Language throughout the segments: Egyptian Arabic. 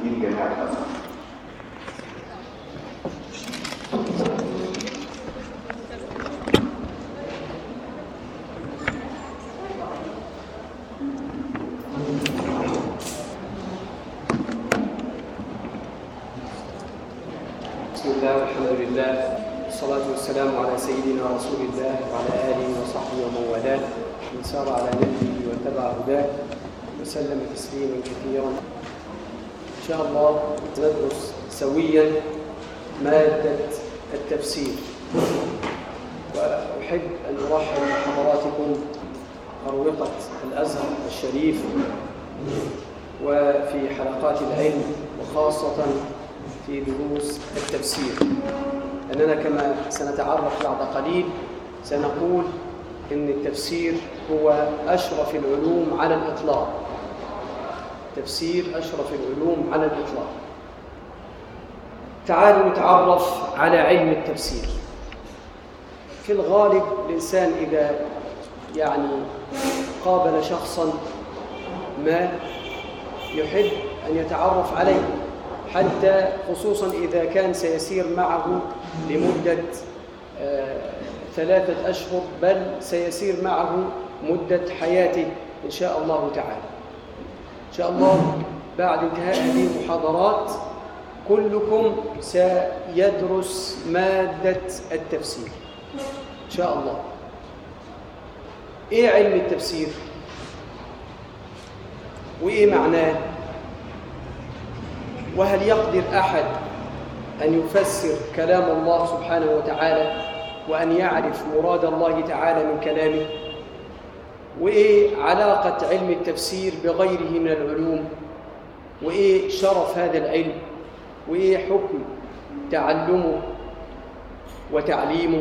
دين جميع الأزهر بسم الله والحمد لله والصلاة والسلام على سيدنا رسول الله وعلى آله وصحبه ومن والاه من سار على نهجه واتبع هداه وسلم تسليما كثيرا إن شاء الله ندرس سويا مادة التفسير وأحب أن أرحب بحضراتكم أروقة الأزهر الشريف وفي حلقات العلم وخاصة في دروس التفسير أننا كما سنتعرف بعد قليل سنقول إن التفسير هو أشرف العلوم على الإطلاق تفسير أشرف العلوم على الإطلاق تعالوا نتعرف على علم التفسير في الغالب الإنسان إذا يعني قابل شخصا ما يحب أن يتعرف عليه حتى خصوصا إذا كان سيسير معه لمدة آه ثلاثة أشهر بل سيسير معه مدة حياته إن شاء الله تعالى إن شاء الله بعد انتهاء هذه المحاضرات كلكم سيدرس مادة التفسير إن شاء الله إيه علم التفسير؟ وإيه معناه؟ وهل يقدر أحد أن يفسر كلام الله سبحانه وتعالى وأن يعرف مراد الله تعالى من كلامه وإيه علاقة علم التفسير بغيره من العلوم وإيه شرف هذا العلم وإيه حكم تعلمه وتعليمه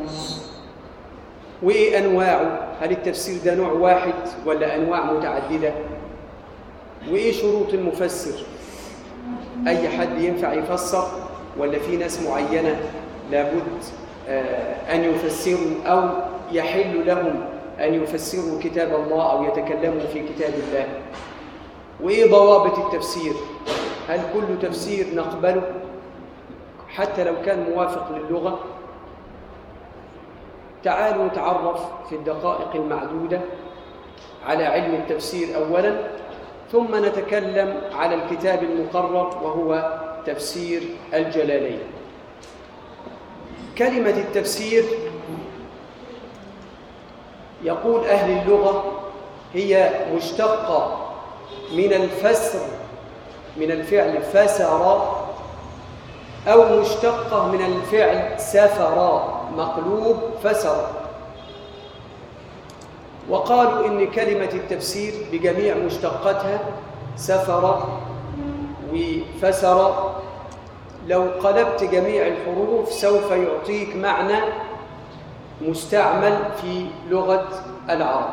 وإيه أنواعه هل التفسير ده نوع واحد ولا أنواع متعددة وإيه شروط المفسر أي حد ينفع يفسر ولا في ناس معينة لابد أن يفسروا أو يحل لهم أن يفسروا كتاب الله أو يتكلموا في كتاب الله وإيه ضوابط التفسير هل كل تفسير نقبله حتى لو كان موافق للغة تعالوا نتعرف في الدقائق المعدودة على علم التفسير أولاً ثم نتكلم على الكتاب المقرر وهو تفسير الجلالين كلمة التفسير يقول أهل اللغة هي مشتقة من الفسر من الفعل فسر أو مشتقة من الفعل سفر مقلوب فسر وقالوا إن كلمة التفسير بجميع مشتقاتها سفر وفسر لو قلبت جميع الحروف سوف يعطيك معنى مستعمل في لغة العرب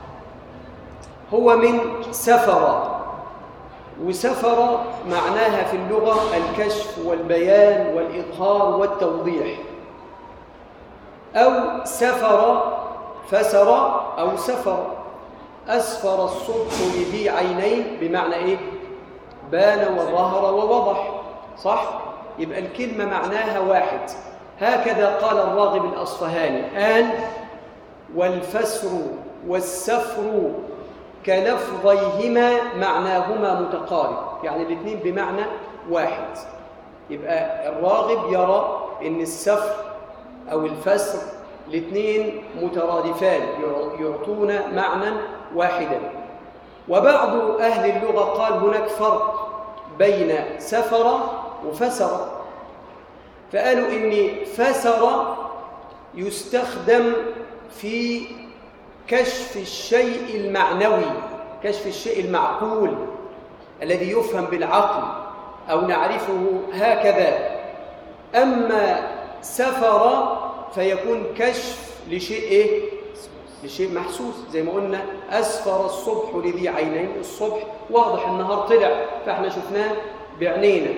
هو من سفر وسفر معناها في اللغة الكشف والبيان والإظهار والتوضيح أو سفر فسر أو سفر أسفر الصبح لذي عينين بمعنى إيه؟ بان وظهر ووضح صح؟ يبقى الكلمة معناها واحد هكذا قال الراغب الأصفهاني آن والفسر والسفر كلفظيهما معناهما متقارب يعني الاثنين بمعنى واحد يبقى الراغب يرى ان السفر او الفسر الاثنين مترادفان يعطون معنى واحدا وبعض أهل اللغة قال هناك فرق بين سفر وفسر فقالوا إن فسر يستخدم في كشف الشيء المعنوي كشف الشيء المعقول الذي يفهم بالعقل أو نعرفه هكذا أما سفر فيكون كشف لشيء ايه لشيء محسوس زي ما قلنا اسفر الصبح لذي عينين الصبح واضح النهار طلع فاحنا شفناه بعينينا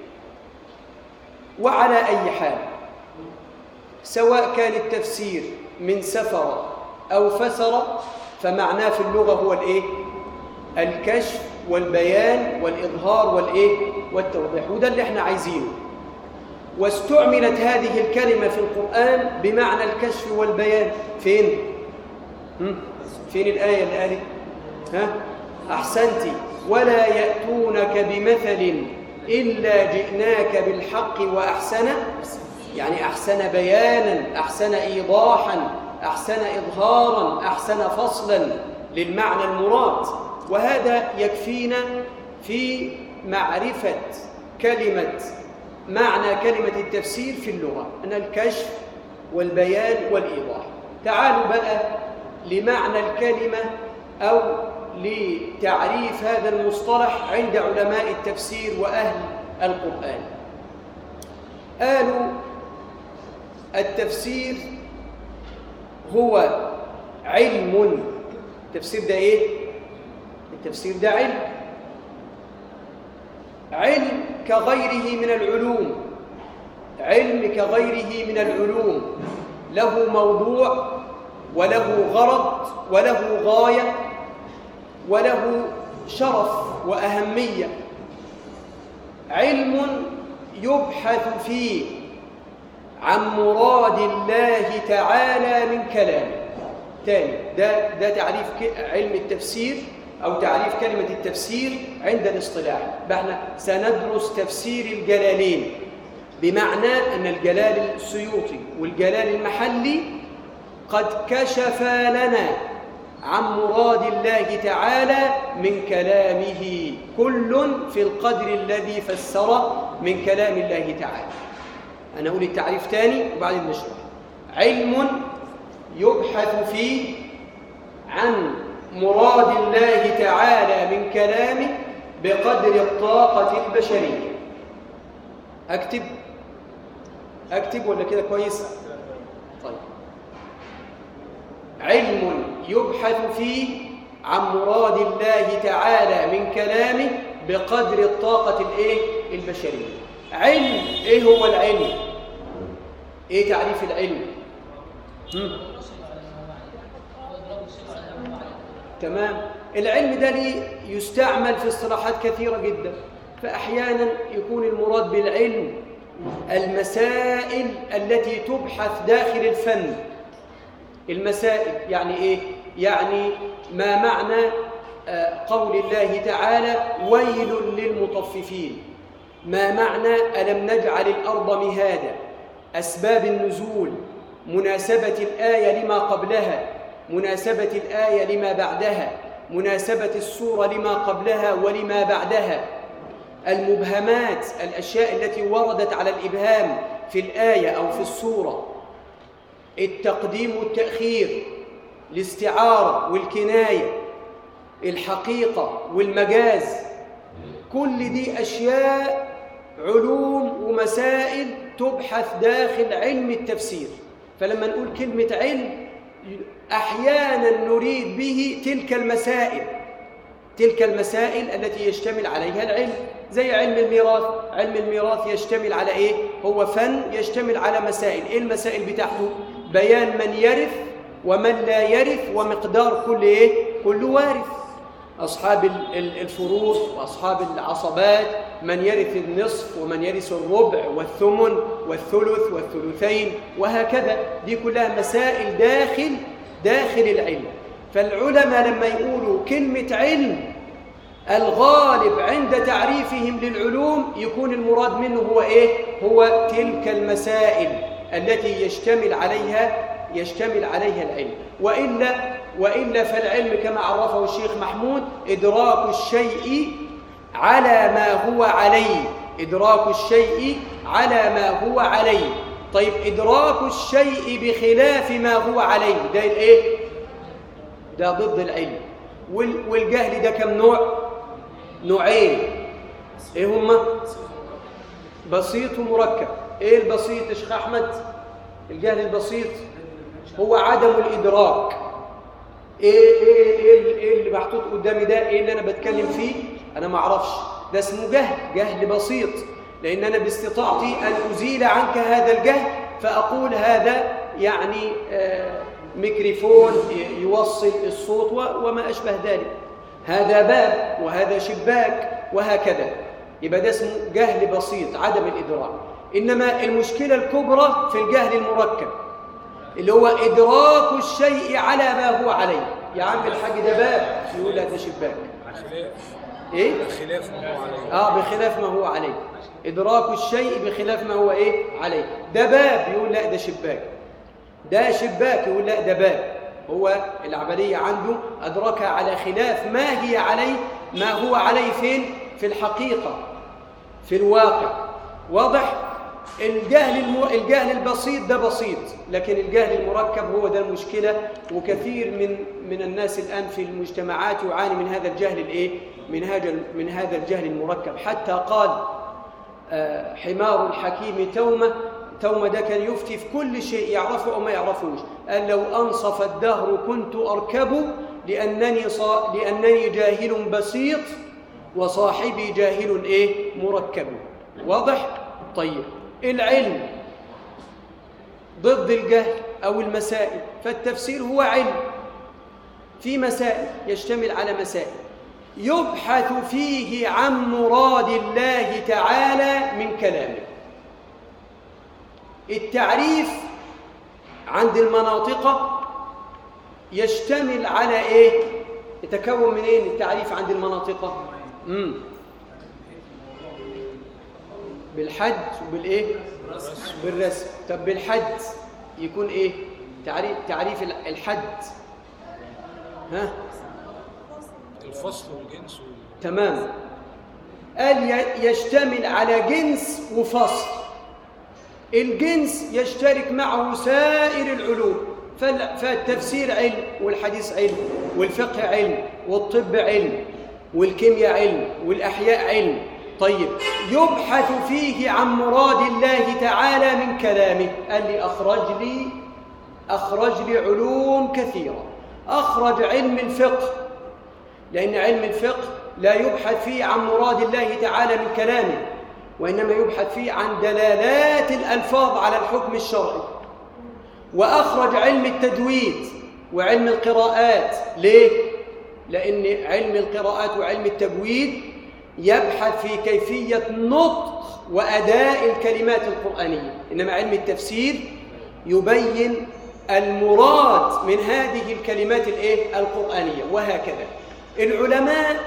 وعلى اي حال سواء كان التفسير من سفر او فسر فمعناه في اللغه هو الايه الكشف والبيان والإظهار والإيه والتوضيح وده اللي احنا عايزينه واستعملت هذه الكلمة في القرآن بمعنى الكشف والبيان فين؟ هم؟ فين الآية اللي قالت؟ ها؟ أحسنتي ولا يأتونك بمثل إلا جئناك بالحق وأحسن يعني أحسن بيانا أحسن إيضاحا أحسن إظهارا أحسن فصلا للمعنى المراد وهذا يكفينا في معرفة كلمة معنى كلمة التفسير في اللغة أن الكشف والبيان والإيضاح تعالوا بقى لمعنى الكلمة أو لتعريف هذا المصطلح عند علماء التفسير وأهل القرآن قالوا التفسير هو علم التفسير ده ايه التفسير ده علم علم كغيره من العلوم علم كغيره من العلوم له موضوع وله غرض وله غايه وله شرف واهميه علم يبحث فيه عن مراد الله تعالى من كلامه تاني ده ده تعريف علم التفسير او تعريف كلمه التفسير عند الاصطلاح احنا سندرس تفسير الجلالين بمعنى ان الجلال السيوطي والجلال المحلي قد كشفا لنا عن مراد الله تعالى من كلامه كل في القدر الذي فسر من كلام الله تعالى أنا أقول التعريف تاني وبعدين نشرح علم يبحث فيه عن مراد الله تعالى من كلامه بقدر الطاقة البشرية أكتب أكتب ولا كده كويس طيب علم يبحث فيه عن مراد الله تعالى من كلامه بقدر الطاقة الايه البشرية علم ايه هو العلم ايه تعريف العلم هم؟ تمام العلم ده ليه يستعمل في اصطلاحات كثيرة جدا فأحيانا يكون المراد بالعلم المسائل التي تبحث داخل الفن المسائل يعني ايه يعني ما معنى قول الله تعالى ويل للمطففين ما معنى ألم نجعل الأرض مهادا أسباب النزول مناسبة الآية لما قبلها مناسبة الآية لما بعدها مناسبة السورة لما قبلها ولما بعدها المبهمات الأشياء التي وردت على الإبهام في الآية أو في السورة التقديم والتأخير الاستعارة والكناية الحقيقة والمجاز كل دي أشياء علوم ومسائل تبحث داخل علم التفسير فلما نقول كلمة علم أحيانا نريد به تلك المسائل تلك المسائل التي يشتمل عليها العلم زي علم الميراث علم الميراث يشتمل على إيه؟ هو فن يشتمل على مسائل إيه المسائل بتاعته؟ بيان من يرث ومن لا يرث ومقدار كل إيه؟ كل وارث أصحاب الفروض وأصحاب العصبات من يرث النصف ومن يرث الربع والثمن والثلث والثلثين وهكذا دي كلها مسائل داخل داخل العلم فالعلماء لما يقولوا كلمة علم الغالب عند تعريفهم للعلوم يكون المراد منه هو إيه؟ هو تلك المسائل التي يشتمل عليها يشتمل عليها العلم وإلا وإلا فالعلم كما عرفه الشيخ محمود إدراك الشيء على ما هو عليه إدراك الشيء على ما هو عليه طيب إدراك الشيء بخلاف ما هو عليه ده الإيه؟ ده ضد العلم والجهل ده كم نوع؟ نوعين إيه هما؟ بسيط ومركب إيه البسيط يا شيخ أحمد؟ الجهل البسيط هو عدم الإدراك إيه, إيه, إيه, إيه اللي محطوط قدامي ده إيه اللي أنا بتكلم فيه أنا ما أعرفش ده اسمه جهل جهل بسيط لأن أنا باستطاعتي أن أزيل عنك هذا الجهل فأقول هذا يعني آه ميكروفون يوصل الصوت وما أشبه ذلك هذا باب وهذا شباك وهكذا يبقى ده اسمه جهل بسيط عدم الإدراك إنما المشكلة الكبرى في الجهل المركب اللي هو إدراك الشيء على ما هو عليه يا عم الحاج ده باب يقول لك ده شباك خلاف إيه؟ خلاف ما هو عليه آه بخلاف ما هو عليه إدراك الشيء بخلاف ما هو إيه عليه ده باب يقول لا ده شباك ده شباك يقول لا ده باب هو العملية عنده أدركها على خلاف ما هي عليه ما هو عليه فين في الحقيقة في الواقع واضح الجهل الم... الجهل البسيط ده بسيط لكن الجهل المركب هو ده المشكلة وكثير من من الناس الآن في المجتمعات يعاني من هذا الجهل الايه من هذا من هذا الجهل المركب حتى قال آه، حمار الحكيم تومة تومة ده كان يفتي في كل شيء يعرفه أو ما يعرفوش قال لو أنصف الدهر كنت أركب لأنني, صا... لأنني جاهل بسيط وصاحبي جاهل إيه مركب واضح؟ طيب العلم ضد الجهل أو المسائل فالتفسير هو علم في مسائل يشتمل على مسائل يبحث فيه عن مراد الله تعالى من كلامه التعريف عند المناطق يشتمل على ايه يتكون من ايه التعريف عند المناطق امم بالحد وبالايه بالرسم طب بالحد يكون ايه تعريف تعريف الحد ها الفصل والجنس وال... تمام قال ي- يشتمل على جنس وفصل الجنس يشترك معه سائر العلوم فال- فالتفسير علم والحديث علم والفقه علم والطب علم والكيمياء علم والأحياء علم طيب يبحث فيه عن مراد الله تعالى من كلامه قال لي أخرج لي أخرج لي علوم كثيرة أخرج علم الفقه لأن علم الفقه لا يبحث فيه عن مراد الله تعالى من كلامه وإنما يبحث فيه عن دلالات الألفاظ على الحكم الشرعي وأخرج علم التجويد وعلم القراءات ليه؟ لأن علم القراءات وعلم التجويد يبحث في كيفية نطق وأداء الكلمات القرآنية إنما علم التفسير يبين المراد من هذه الكلمات الإيه؟ القرآنية وهكذا العلماء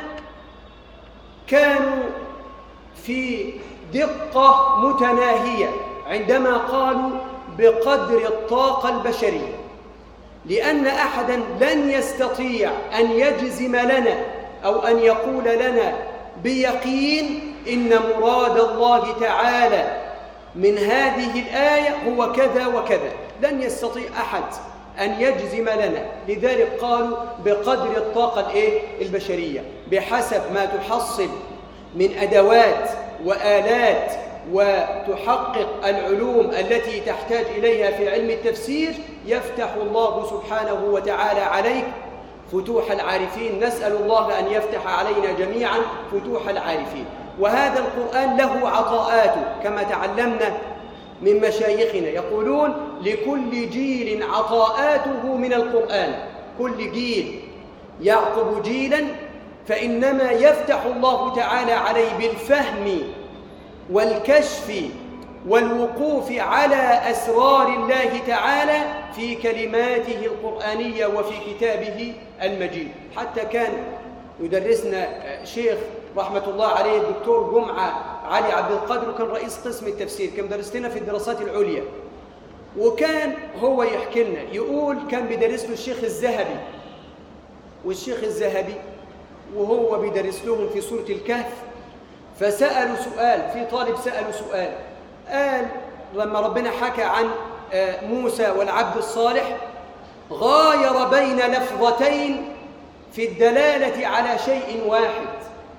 كانوا في دقة متناهية عندما قالوا بقدر الطاقة البشرية لأن أحدا لن يستطيع أن يجزم لنا أو أن يقول لنا بيقين إن مراد الله تعالى من هذه الآية هو كذا وكذا لن يستطيع أحد أن يجزم لنا لذلك قالوا بقدر الطاقة الإيه؟ البشرية بحسب ما تحصل من أدوات وآلات وتحقق العلوم التي تحتاج إليها في علم التفسير يفتح الله سبحانه وتعالى عليك فتوح العارفين نسأل الله أن يفتح علينا جميعا فتوح العارفين وهذا القرآن له عطاءاته كما تعلمنا من مشايخنا يقولون لكل جيل عطاءاته من القرآن كل جيل يعقب جيلا فإنما يفتح الله تعالى عليه بالفهم والكشف والوقوف على أسرار الله تعالى في كلماته القرآنية وفي كتابه المجيد حتى كان يدرسنا شيخ رحمة الله عليه الدكتور جمعة علي عبد القادر وكان رئيس قسم التفسير كان درس لنا في الدراسات العليا وكان هو يحكي لنا يقول كان بيدرس له الشيخ الذهبي والشيخ الذهبي وهو بيدرس لهم في سورة الكهف فسألوا سؤال في طالب سأله سؤال قال لما ربنا حكى عن موسى والعبد الصالح غاير بين لفظتين في الدلالة على شيء واحد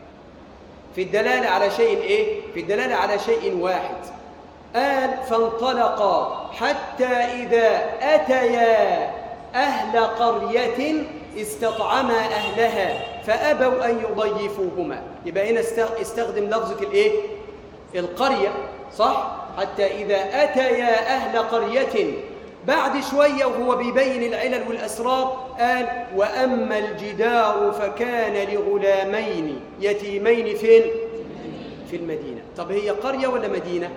في الدلالة على شيء إيه؟ في الدلالة على شيء واحد قال فانطلقا حتى إذا أتيا أهل قرية استطعما أهلها فأبوا أن يضيفوهما يبقى هنا استخدم لفظة الإيه؟ القرية صح؟ حتى إذا أتيا أهل قرية بعد شوية وهو بيبين العلل والأسرار قال وأما الجدار فكان لغلامين يتيمين فين؟ في المدينة طب هي قرية ولا مدينة؟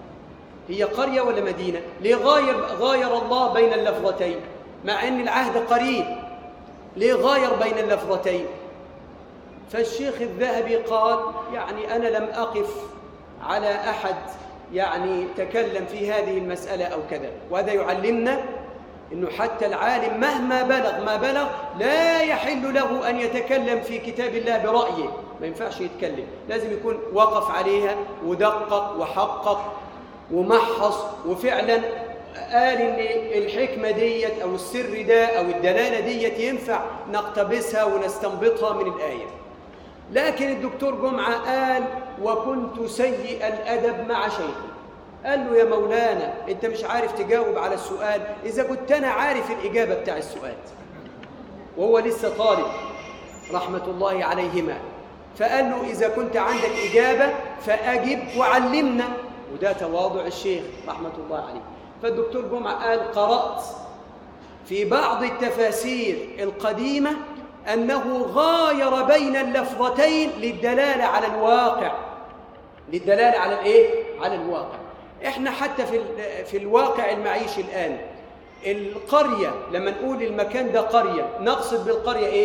هي قرية ولا مدينة؟ ليه غاير, غاير الله بين اللفظتين مع أن العهد قريب ليه غاير بين اللفظتين؟ فالشيخ الذهبي قال يعني أنا لم أقف على أحد يعني تكلم في هذه المسألة أو كذا وهذا يعلمنا أنه حتى العالم مهما بلغ ما بلغ لا يحل له أن يتكلم في كتاب الله برأيه ما ينفعش يتكلم لازم يكون وقف عليها ودقق وحقق ومحص وفعلا قال ان الحكمه ديت او السر ده او الدلاله ديت ينفع نقتبسها ونستنبطها من الايه لكن الدكتور جمعه قال وكنت سيء الادب مع شيخي قال له يا مولانا انت مش عارف تجاوب على السؤال اذا كنت انا عارف الاجابه بتاع السؤال وهو لسه طالب رحمه الله عليهما فقال له اذا كنت عندك اجابه فاجب وعلمنا وده تواضع الشيخ رحمه الله عليه فالدكتور جمعه قال قرات في بعض التفاسير القديمه انه غاير بين اللفظتين للدلاله على الواقع للدلاله على الايه على الواقع احنا حتى في في الواقع المعيشي الان القريه لما نقول المكان ده قريه نقصد بالقريه ايه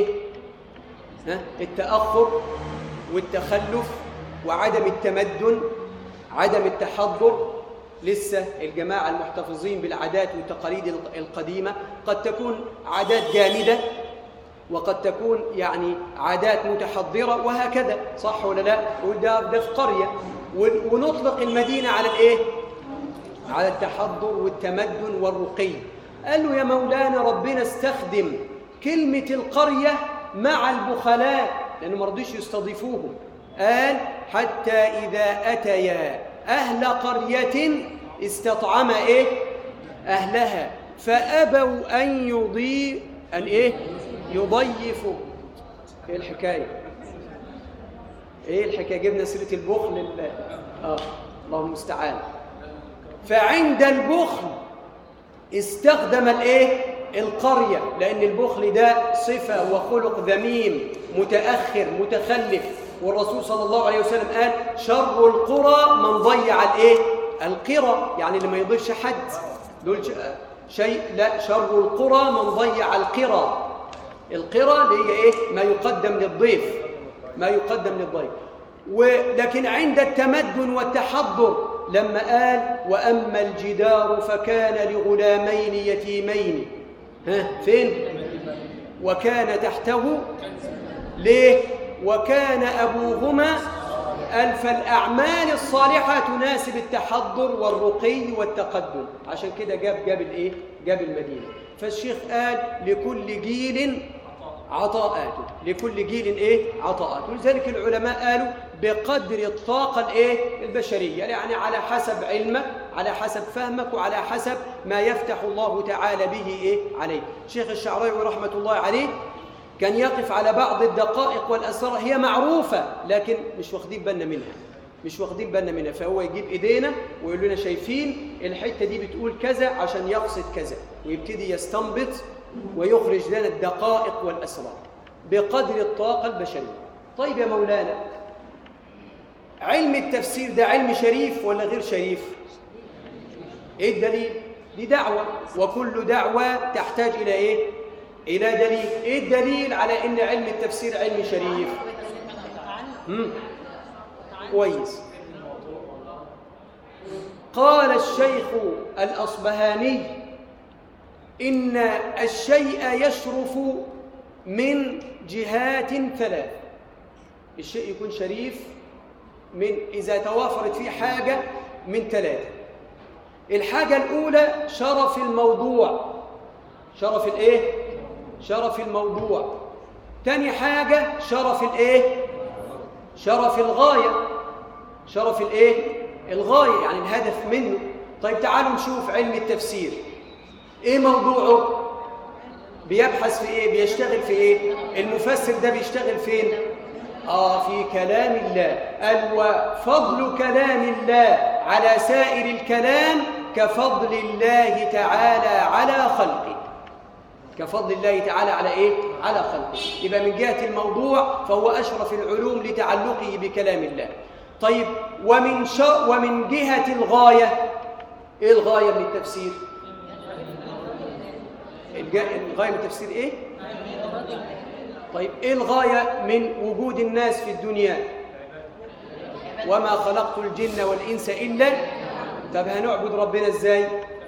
ها التاخر والتخلف وعدم التمدن عدم التحضر لسه الجماعه المحتفظين بالعادات والتقاليد القديمه قد تكون عادات جامده وقد تكون يعني عادات متحضره وهكذا صح ولا لا وده ده في قريه ونطلق المدينه على الايه على التحضر والتمدن والرقي قال له يا مولانا ربنا استخدم كلمه القريه مع البخلاء لانه ما رضيش يستضيفوهم قال حتى اذا اتيا اهل قريه استطعم ايه اهلها فابوا ان يضيء ان ايه يضيفوا ايه الحكايه ايه الحكايه جبنا سيره البخل اه الله المستعان فعند البخل استخدم الايه القريه لان البخل ده صفه وخلق ذميم متاخر متخلف والرسول صلى الله عليه وسلم قال شر القرى من ضيع الايه القرى يعني اللي ما يضيفش حد دول شيء لا شر القرى من ضيع القرى القرى اللي هي ايه ما يقدم للضيف ما يقدم للضيف ولكن عند التمدن والتحضر لما قال واما الجدار فكان لغلامين يتيمين ها فين وكان تحته ليه وكان ابوهما ألف الأعمال الصالحة تناسب التحضر والرقي والتقدم عشان كده جاب جاب الإيه؟ جاب المدينة فالشيخ قال لكل جيل عطاءاته لكل جيل ايه عطاءاته ولذلك العلماء قالوا بقدر الطاقه الايه البشريه يعني على حسب علمك على حسب فهمك وعلى حسب ما يفتح الله تعالى به ايه عليك شيخ الشعراوي رحمه الله عليه كان يقف على بعض الدقائق والاسرار هي معروفه لكن مش واخدين بالنا منها مش واخدين بالنا منها فهو يجيب ايدينا ويقول لنا شايفين الحته دي بتقول كذا عشان يقصد كذا ويبتدي يستنبط ويخرج لنا الدقائق والأسرار بقدر الطاقة البشرية طيب يا مولانا علم التفسير ده علم شريف ولا غير شريف ايه الدليل دي دعوة وكل دعوة تحتاج إلى ايه إلى دليل ايه الدليل على ان علم التفسير علم شريف مم. كويس قال الشيخ الأصبهاني إن الشيء يشرف من جهات ثلاث الشيء يكون شريف من إذا توافرت فيه حاجة من ثلاثة الحاجة الأولى شرف الموضوع شرف الإيه؟ شرف الموضوع تاني حاجة شرف الإيه؟ شرف الغاية شرف الإيه؟ الغاية يعني الهدف منه طيب تعالوا نشوف علم التفسير ايه موضوعه بيبحث في ايه بيشتغل في ايه المفسر ده بيشتغل فين اه في كلام الله قال وفضل كلام الله على سائر الكلام كفضل الله تعالى على خلقه كفضل الله تعالى على ايه على خلقه يبقى من جهه الموضوع فهو اشرف العلوم لتعلقه بكلام الله طيب ومن ش... ومن جهه الغايه ايه الغايه من التفسير الج... الغايه من التفسير ايه طيب ايه الغايه من وجود الناس في الدنيا وما خلقت الجن والانس الا طب هنعبد ربنا ازاي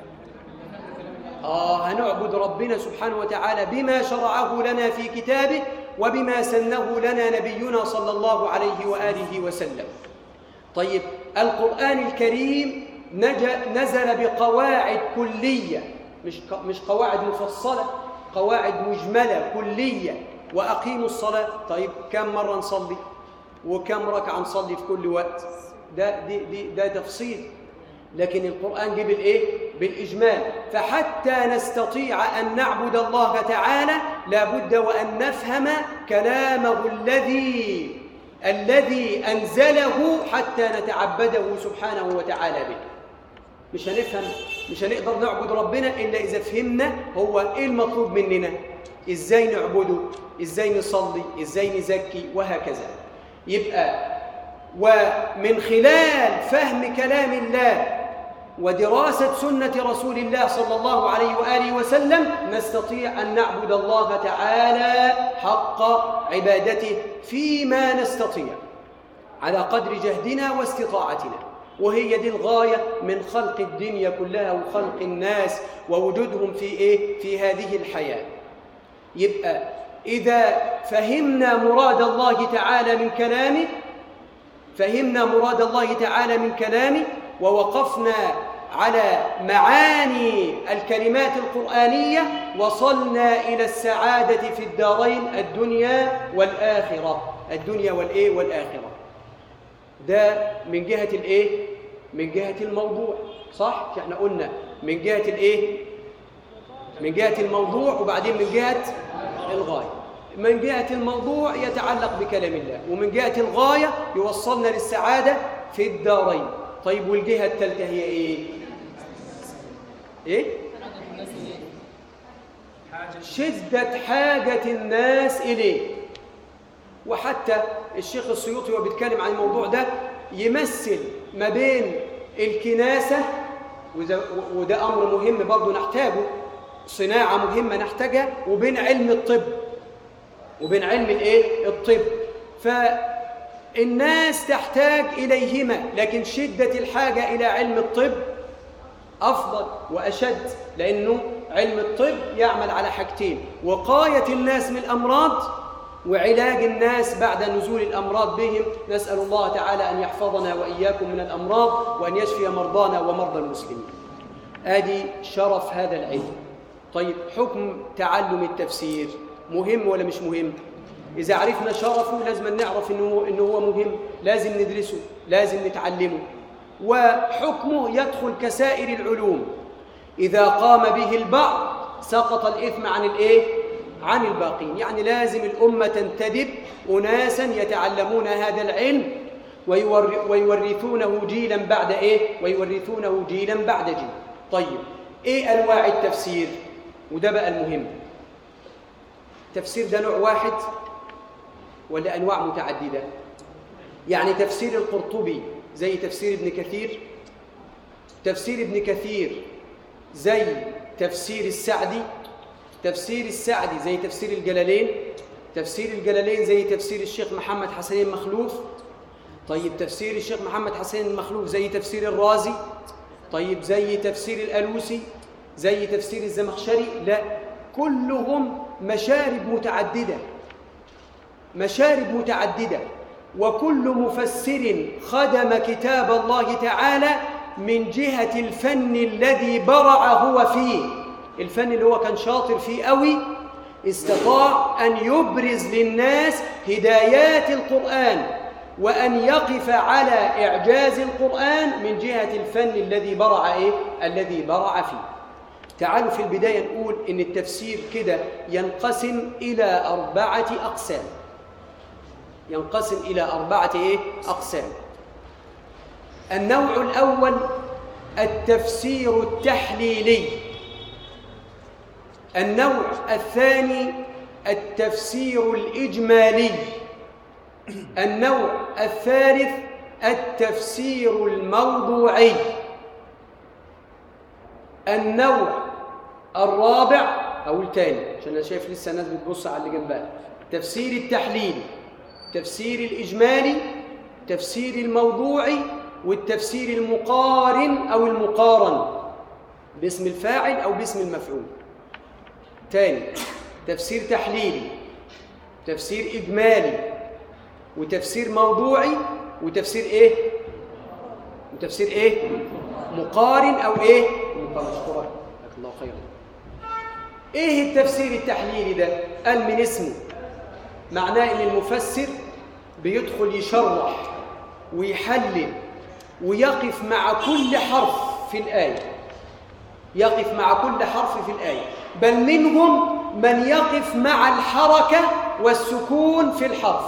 آه هنعبد ربنا سبحانه وتعالى بما شرعه لنا في كتابه وبما سنه لنا نبينا صلى الله عليه وآله وسلم طيب القرآن الكريم نزل بقواعد كلية مش مش قواعد مفصلة قواعد مجملة كلية وأقيموا الصلاة طيب كم مرة نصلي وكم ركعة نصلي في كل وقت ده دي دي ده تفصيل لكن القرآن جه بالإيه؟ بالإجمال فحتى نستطيع أن نعبد الله تعالى لابد وأن نفهم كلامه الذي الذي أنزله حتى نتعبده سبحانه وتعالى به مش هنفهم مش هنقدر نعبد ربنا إلا إذا فهمنا هو إيه المطلوب مننا إزاي نعبده إزاي نصلي إزاي نزكي وهكذا يبقى ومن خلال فهم كلام الله ودراسة سنة رسول الله صلى الله عليه وآله وسلم نستطيع أن نعبد الله تعالى حق عبادته فيما نستطيع على قدر جهدنا واستطاعتنا وهي دي الغاية من خلق الدنيا كلها وخلق الناس ووجودهم في إيه؟ في هذه الحياة يبقى إذا فهمنا مراد الله تعالى من كلامه فهمنا مراد الله تعالى من كلامه ووقفنا على معاني الكلمات القرآنية وصلنا إلى السعادة في الدارين الدنيا والآخرة الدنيا والإيه والآخرة ده من جهة الإيه من جهة الموضوع صح احنا قلنا من جهة الإيه من جهة الموضوع وبعدين من جهة الغاية من جهة الموضوع يتعلق بكلام الله ومن جهة الغاية يوصلنا للسعادة في الدارين طيب والجهة الثالثة هي إيه؟ إيه؟ شدة حاجة الناس إليه وحتى الشيخ السيوطي وهو بيتكلم عن الموضوع ده يمثل ما بين الكناسة وده أمر مهم برضه نحتاجه صناعة مهمة نحتاجها وبين علم الطب وبين علم الايه الطب فالناس تحتاج اليهما لكن شده الحاجه الى علم الطب افضل واشد لانه علم الطب يعمل على حاجتين وقايه الناس من الامراض وعلاج الناس بعد نزول الامراض بهم نسال الله تعالى ان يحفظنا واياكم من الامراض وان يشفي مرضانا ومرضى المسلمين ادي شرف هذا العلم طيب حكم تعلم التفسير مهم ولا مش مهم إذا عرفنا شرفه لازم نعرف إنه, إنه هو مهم لازم ندرسه لازم نتعلمه وحكمه يدخل كسائر العلوم إذا قام به البعض سقط الإثم عن الإيه؟ عن الباقين يعني لازم الأمة تنتدب أناسا يتعلمون هذا العلم ويورثونه جيلا بعد إيه؟ ويورثونه جيلا بعد جيل طيب إيه أنواع التفسير؟ وده بقى المهم تفسير ده نوع واحد ولا أنواع متعددة يعني تفسير القرطبي زي تفسير ابن كثير تفسير ابن كثير زي تفسير السعدي تفسير السعدي زي تفسير الجلالين تفسير الجلالين زي تفسير الشيخ محمد حسين المخلوف طيب تفسير الشيخ محمد حسين المخلوف زي تفسير الرازي طيب زي تفسير الألوسي زي تفسير الزمخشري لا كلهم مشارب متعددة مشارب متعددة وكل مفسر خدم كتاب الله تعالى من جهة الفن الذي برع هو فيه الفن اللي هو كان شاطر فيه قوي استطاع أن يبرز للناس هدايات القرآن وأن يقف على إعجاز القرآن من جهة الفن الذي برع إيه؟ الذي برع فيه تعالوا في البداية نقول إن التفسير كده ينقسم إلى أربعة أقسام ينقسم إلى أربعة إيه؟ أقسام النوع الأول التفسير التحليلي النوع الثاني التفسير الإجمالي النوع الثالث التفسير الموضوعي النوع الرابع أو الثاني عشان أنا شايف لسه الناس بتبص على اللي جنبها تفسير التحليلي تفسير الإجمالي تفسير الموضوعي والتفسير المقارن أو المقارن باسم الفاعل أو باسم المفعول تاني تفسير تحليلي تفسير إجمالي وتفسير موضوعي وتفسير إيه؟ وتفسير إيه؟ مقارن أو إيه؟ مقارن أشكرك جزاك الله خيرا إيه التفسير التحليلي ده؟ قال من اسمه معناه إن المفسر بيدخل يشرح ويحلل ويقف مع كل حرف في الآية يقف مع كل حرف في الآية بل منهم من يقف مع الحركة والسكون في الحرف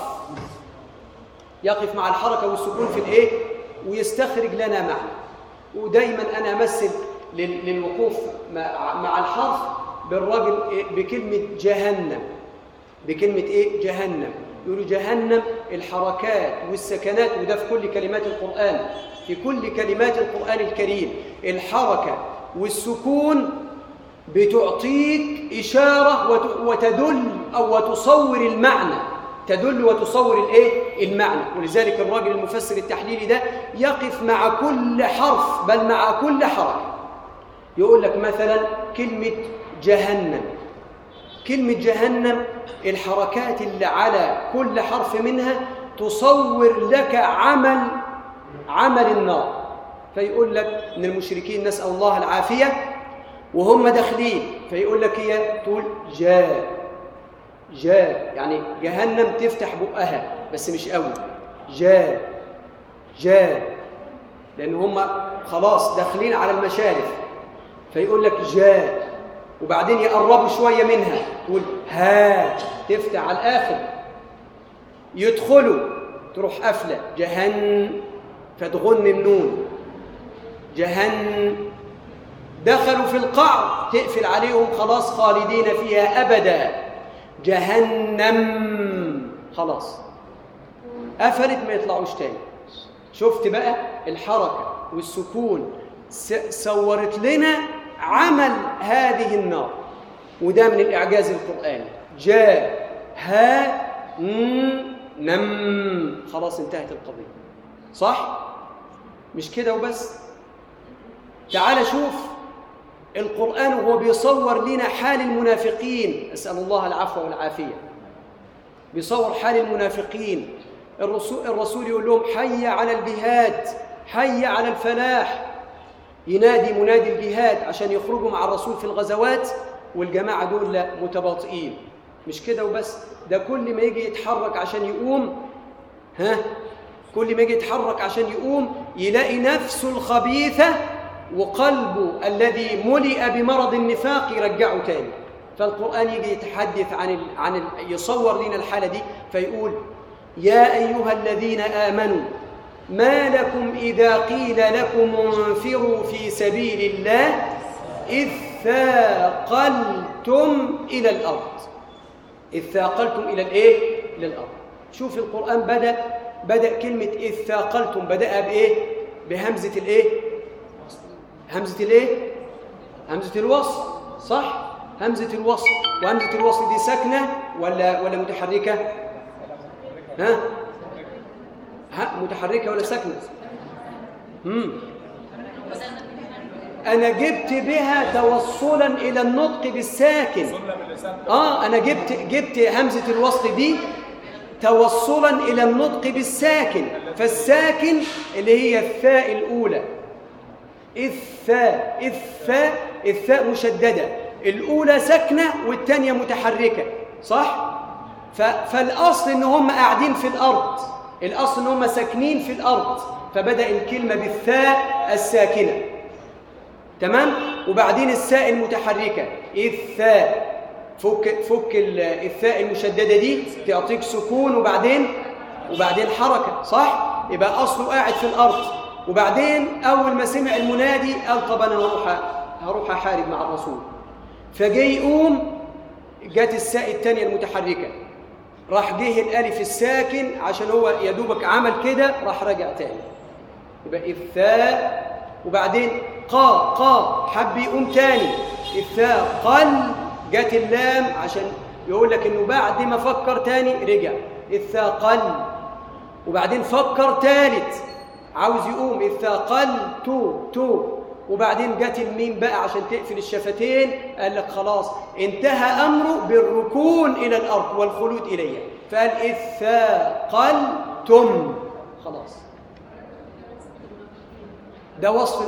يقف مع الحركة والسكون في الإيه؟ ويستخرج لنا معنى ودايما أنا أمثل لل- للوقوف مع مع الحرف بالراجل إيه؟ بكلمة جهنم بكلمة إيه؟ جهنم يقولوا جهنم الحركات والسكنات وده في كل كلمات القرآن في كل كلمات القرآن الكريم الحركة والسكون بتعطيك إشارة وت- وتدل أو وتصور المعنى تدل وتصور الايه المعنى ولذلك الراجل المفسر التحليلي ده يقف مع كل حرف بل مع كل حركه يقول لك مثلا كلمه جهنم كلمه جهنم الحركات اللي على كل حرف منها تصور لك عمل عمل النار فيقول لك ان المشركين نسال الله العافيه وهم داخلين فيقول لك هي تقول جاء جاء يعني جهنم تفتح بقها بس مش قوي جاء جاء لان هم خلاص داخلين على المشارف فيقول لك جاء وبعدين يقربوا شويه منها تقول ها تفتح على الاخر يدخلوا تروح قافله جهن فتغن النون جهن دخلوا في القعر تقفل عليهم خلاص خالدين فيها ابدا جهنم خلاص قفلت ما يطلعوش تاني شفت بقى الحركة والسكون س- صورت لنا عمل هذه النار وده من الإعجاز القرآني جاء ها ن- نم خلاص انتهت القضية صح؟ مش كده وبس تعال شوف القرآن وهو بيصور لنا حال المنافقين أسأل الله العفو والعافية بيصور حال المنافقين الرسول, الرسول يقول لهم حي على الجهاد حي على الفلاح ينادي منادي الجهاد عشان يخرجوا مع الرسول في الغزوات والجماعة دول لا متباطئين مش كده وبس ده كل ما يجي يتحرك عشان يقوم ها كل ما يجي يتحرك عشان يقوم يلاقي نفسه الخبيثة وقلبه الذي ملئ بمرض النفاق يرجعه تاني فالقرآن يجي يتحدث عن ال... عن ال... يصور لنا الحالة دي فيقول يا أيها الذين آمنوا ما لكم إذا قيل لكم انفروا في سبيل الله إذ ثاقلتم إلى الأرض إذ ثاقلتم إلى الإيه؟ إلى الأرض شوف القرآن بدأ بدأ كلمة إذ ثاقلتم بدأها بإيه؟ بهمزة الإيه؟ همزة الإيه؟ همزة الوصل صح؟ همزة الوصل وهمزة الوصل دي ساكنة ولا ولا متحركة؟ ها؟ ها متحركة ولا ساكنة؟ امم أنا جبت بها توصلا إلى النطق بالساكن آه أنا جبت جبت همزة الوصل دي توصلا إلى النطق بالساكن فالساكن اللي هي الثاء الأولى الثاء الثاء الثاء مشددة الأولى ساكنة والثانية متحركة صح؟ ف... فالأصل إن هم قاعدين في الأرض الأصل إن هم ساكنين في الأرض فبدأ الكلمة بالثاء الساكنة تمام؟ وبعدين الثاء المتحركة الثاء فك فك ال- الثاء المشددة دي تعطيك سكون وبعدين وبعدين حركة صح؟ يبقى أصله قاعد في الأرض وبعدين أول ما سمع المنادي قال طب أنا هروح هروح أحارب مع الرسول فجاي يقوم جت الساء الثانية المتحركة راح جه الألف الساكن عشان هو يا دوبك عمل كده راح رجع تاني يبقى الثاء وبعدين قا قا حب يقوم تاني الثاء قل جت اللام عشان يقول لك انه بعد ما فكر تاني رجع الثاء قل وبعدين فكر تالت عاوز يقوم الثاء قل تو تو وبعدين جت الميم بقى عشان تقفل الشفتين قال لك خلاص انتهى امره بالركون الى الارض والخلود اليها فقال اثاقلتم خلاص ده وصف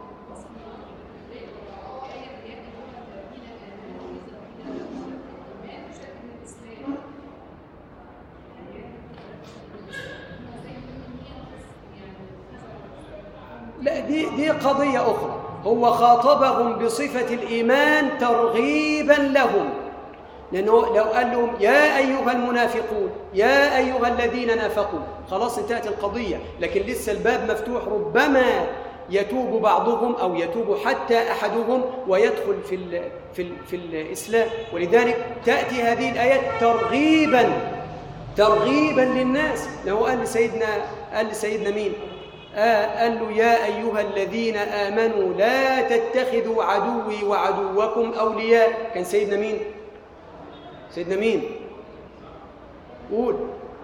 لا دي دي قضية أخرى هو خاطبهم بصفة الإيمان ترغيبا لهم لأنه لو قال لهم يا أيها المنافقون يا أيها الذين نافقوا خلاص انتهت القضية لكن لسه الباب مفتوح ربما يتوب بعضهم أو يتوب حتى أحدهم ويدخل في ال في ال في الإسلام ولذلك تأتي هذه الآيات ترغيبا ترغيبا للناس لو قال لسيدنا قال لسيدنا مين آه قال له يا أيها الذين آمنوا لا تتخذوا عدوي وعدوكم أولياء كان سيدنا مين سيدنا مين قول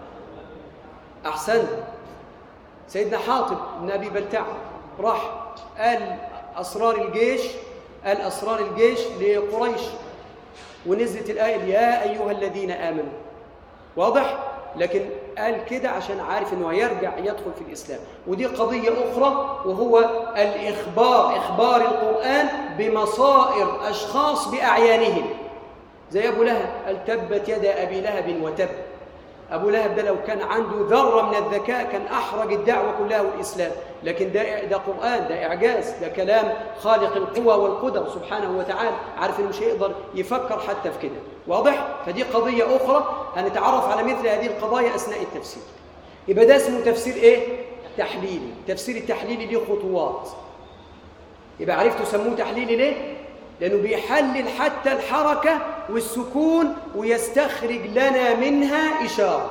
أحسن سيدنا حاطب بن أبي بلتع راح قال أسرار الجيش قال أسرار الجيش لقريش ونزلت الآية يا أيها الذين آمنوا واضح؟ لكن قال كده عشان عارف انه هيرجع يدخل في الاسلام ودي قضيه اخرى وهو الاخبار اخبار القران بمصائر اشخاص باعيانهم زي ابو لهب قال تبت يد ابي لهب وتب ابو لهب ده لو كان عنده ذره من الذكاء كان احرج الدعوه كلها والاسلام لكن ده ده قران ده اعجاز ده كلام خالق القوى والقدر سبحانه وتعالى عارف انه مش هيقدر يفكر حتى في كده واضح فدي قضيه اخرى هنتعرف على مثل هذه القضايا اثناء التفسير يبقى ده اسمه تفسير ايه تحليلي تفسير التحليلي ليه خطوات يبقى عرفتوا سموه تحليلي ليه لانه بيحلل حتى الحركه والسكون ويستخرج لنا منها اشاره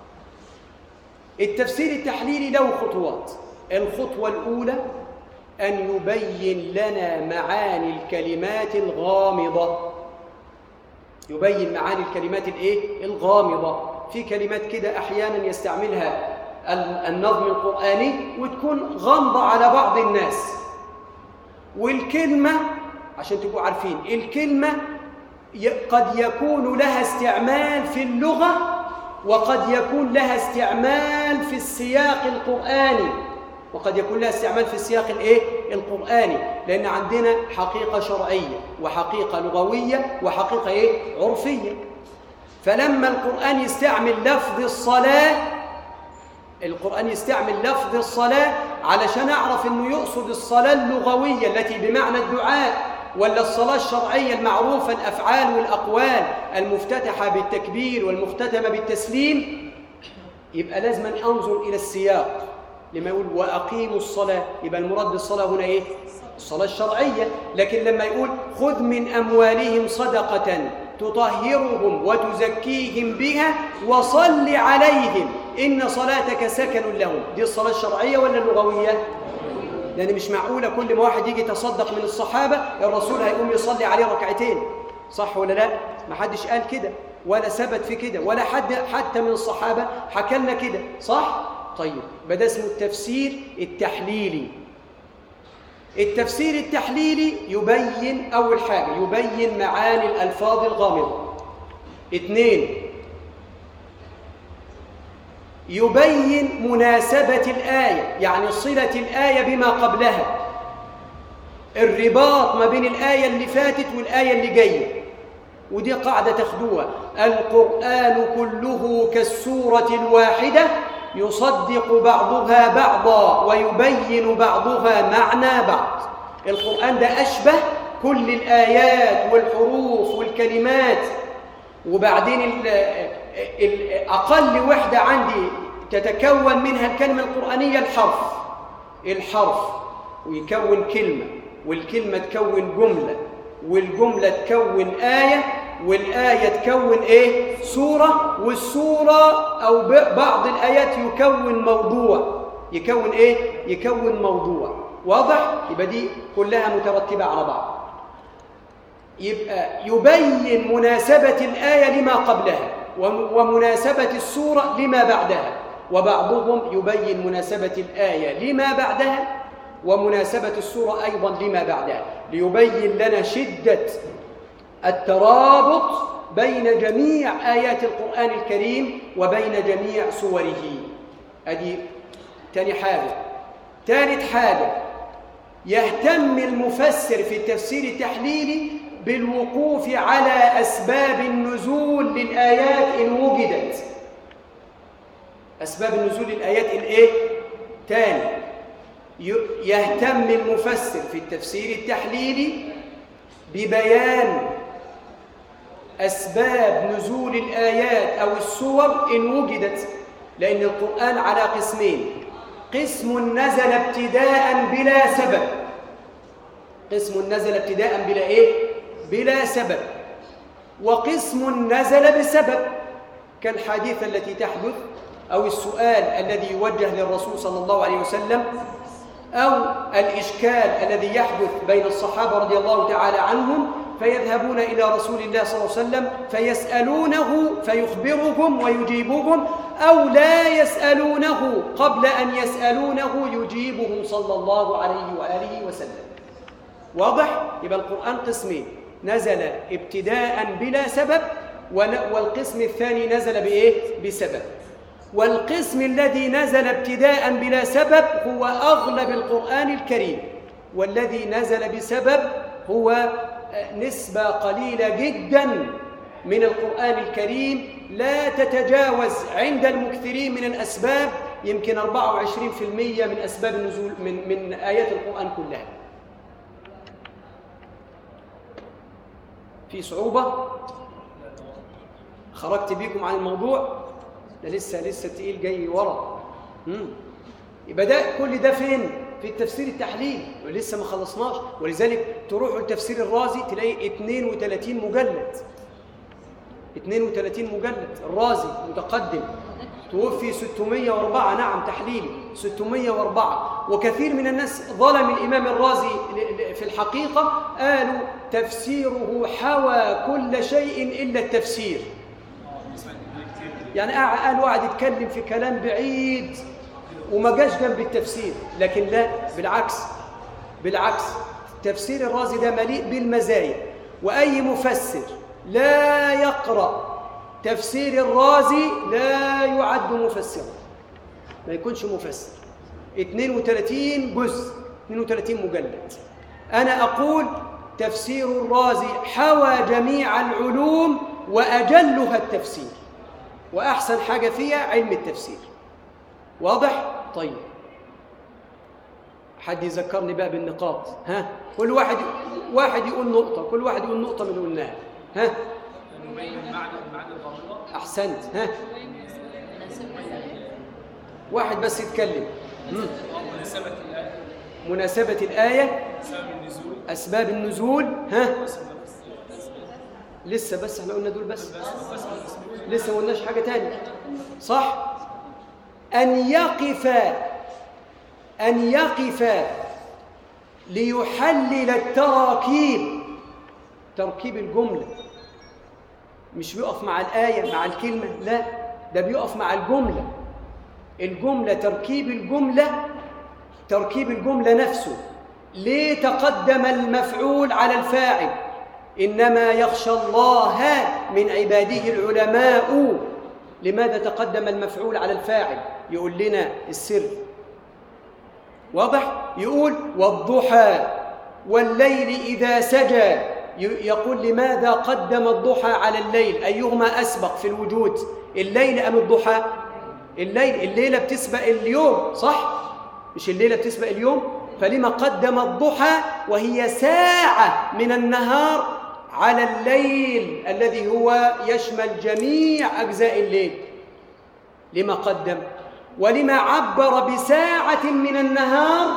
التفسير التحليلي له خطوات الخطوه الاولى ان يبين لنا معاني الكلمات الغامضه يبين معاني الكلمات الايه الغامضه في كلمات كده احيانا يستعملها النظم القراني وتكون غامضه على بعض الناس والكلمه عشان تبقوا عارفين الكلمه قد يكون لها استعمال في اللغه وقد يكون لها استعمال في السياق القراني وقد يكون لها استعمال في السياق الايه القراني لان عندنا حقيقه شرعيه وحقيقه لغويه وحقيقه ايه عرفيه فلما القران يستعمل لفظ الصلاه القران يستعمل لفظ الصلاه علشان اعرف انه يقصد الصلاه اللغويه التي بمعنى الدعاء ولا الصلاه الشرعيه المعروفه الافعال والاقوال المفتتحه بالتكبير والمختتمه بالتسليم يبقى لازم انظر الى السياق لما يقول واقيموا الصلاه يبقى المراد بالصلاه هنا ايه الصلاه الشرعيه لكن لما يقول خذ من اموالهم صدقه تطهرهم وتزكيهم بها وصل عليهم ان صلاتك سكن لهم دي الصلاه الشرعيه ولا اللغويه لان مش معقوله كل ما واحد يجي يتصدق من الصحابه الرسول هيقوم يصلي عليه ركعتين صح ولا لا ما حدش قال كده ولا ثبت في كده ولا حد حتى من الصحابه حكى لنا كده صح طيب يبقى ده اسمه التفسير التحليلي التفسير التحليلي يبين أول حاجة يبين معاني الألفاظ الغامضة اثنين يبين مناسبة الآية يعني صلة الآية بما قبلها الرباط ما بين الآية اللي فاتت والآية اللي جاية ودي قاعدة تاخدوها القرآن كله كالسورة الواحدة يصدق بعضها بعضا ويبين بعضها معنى بعض القرآن ده أشبه كل الآيات والحروف والكلمات وبعدين ال ال أقل وحدة عندي تتكون منها الكلمة القرآنية الحرف الحرف ويكون كلمة والكلمة تكون جملة والجملة تكون آية والآية تكون إيه؟ سورة والسورة أو ب- بعض الآيات يكون موضوع يكون إيه؟ يكون موضوع واضح؟ يبقى دي كلها مترتبة على بعض يبقى يبين مناسبة الآية لما قبلها وم- ومناسبة السورة لما بعدها وبعضهم يبين مناسبة الآية لما بعدها ومناسبة السورة أيضا لما بعدها ليبين لنا شدة الترابط بين جميع آيات القرآن الكريم وبين جميع سوره أدي تاني حاجة ثالث حاجة يهتم المفسر في التفسير التحليلي بالوقوف على أسباب النزول للآيات إن وجدت أسباب النزول للآيات الإيه؟ تاني ي- يهتم المفسر في التفسير التحليلي ببيان أسباب نزول الآيات أو السور إن وجدت لأن القرآن على قسمين قسم نزل ابتداء بلا سبب قسم نزل ابتداء بلا إيه؟ بلا سبب وقسم نزل بسبب كالحادثة التي تحدث أو السؤال الذي يوجه للرسول صلى الله عليه وسلم أو الإشكال الذي يحدث بين الصحابة رضي الله تعالى عنهم فيذهبون إلى رسول الله صلى الله عليه وسلم فيسألونه فيخبرهم ويجيبهم أو لا يسألونه قبل أن يسألونه يجيبهم صلى الله عليه وآله وسلم واضح؟ يبقى القرآن قسمين نزل ابتداء بلا سبب ون- والقسم الثاني نزل بإيه؟ بسبب والقسم الذي نزل ابتداء بلا سبب هو أغلب القرآن الكريم والذي نزل بسبب هو آه، نسبة قليلة جدا من القرآن الكريم لا تتجاوز عند المكثرين من الأسباب يمكن 24% من أسباب النزول من, من آيات القرآن كلها في صعوبة خرجت بيكم عن الموضوع ده لسه لسه تقيل جاي ورا مم. يبقى ده كل ده فين في التفسير التحليلي ولسه ما خلصناش ولذلك تروحوا التفسير الرازي تلاقي 32 مجلد 32 مجلد الرازي متقدم توفي 604 نعم تحليلي 604 وكثير من الناس ظلم الإمام الرازي ل- ل- في الحقيقة قالوا تفسيره حوى كل شيء إلا التفسير يعني قاعد قال وقعد يتكلم في كلام بعيد وما جاش جنب التفسير لكن لا بالعكس بالعكس تفسير الرازي ده مليء بالمزايا واي مفسر لا يقرا تفسير الرازي لا يعد مفسرا ما يكونش مفسر 32 جزء 32 مجلد انا اقول تفسير الرازي حوى جميع العلوم واجلها التفسير واحسن حاجه فيها علم التفسير واضح طيب حد يذكرني بقى بالنقاط ها كل واحد واحد يقول نقطه كل واحد يقول نقطه من اللي قلناها ها نبين معنى المعنى الغامضة احسنت ها واحد بس يتكلم مم. مناسبة الآية مناسبه الايه سبب النزول اسباب النزول ها لسه بس احنا قلنا دول بس لسه ما قلناش حاجه تاني صح ان يقف ان يقف ليحلل التراكيب تركيب الجمله مش بيقف مع الايه مع الكلمه لا ده بيقف مع الجمله الجمله تركيب الجمله تركيب الجمله نفسه ليه تقدم المفعول على الفاعل انما يخشى الله من عباده العلماء لماذا تقدم المفعول على الفاعل يقول لنا السر واضح يقول والضحى والليل اذا سجى ي- يقول لماذا قدم الضحى على الليل ايهما اسبق في الوجود الليل ام الضحى الليل الليله بتسبق اليوم صح مش الليله بتسبق اليوم فلما قدم الضحى وهي ساعه من النهار على الليل الذي هو يشمل جميع اجزاء الليل لما قدم ولما عبر بساعة من النهار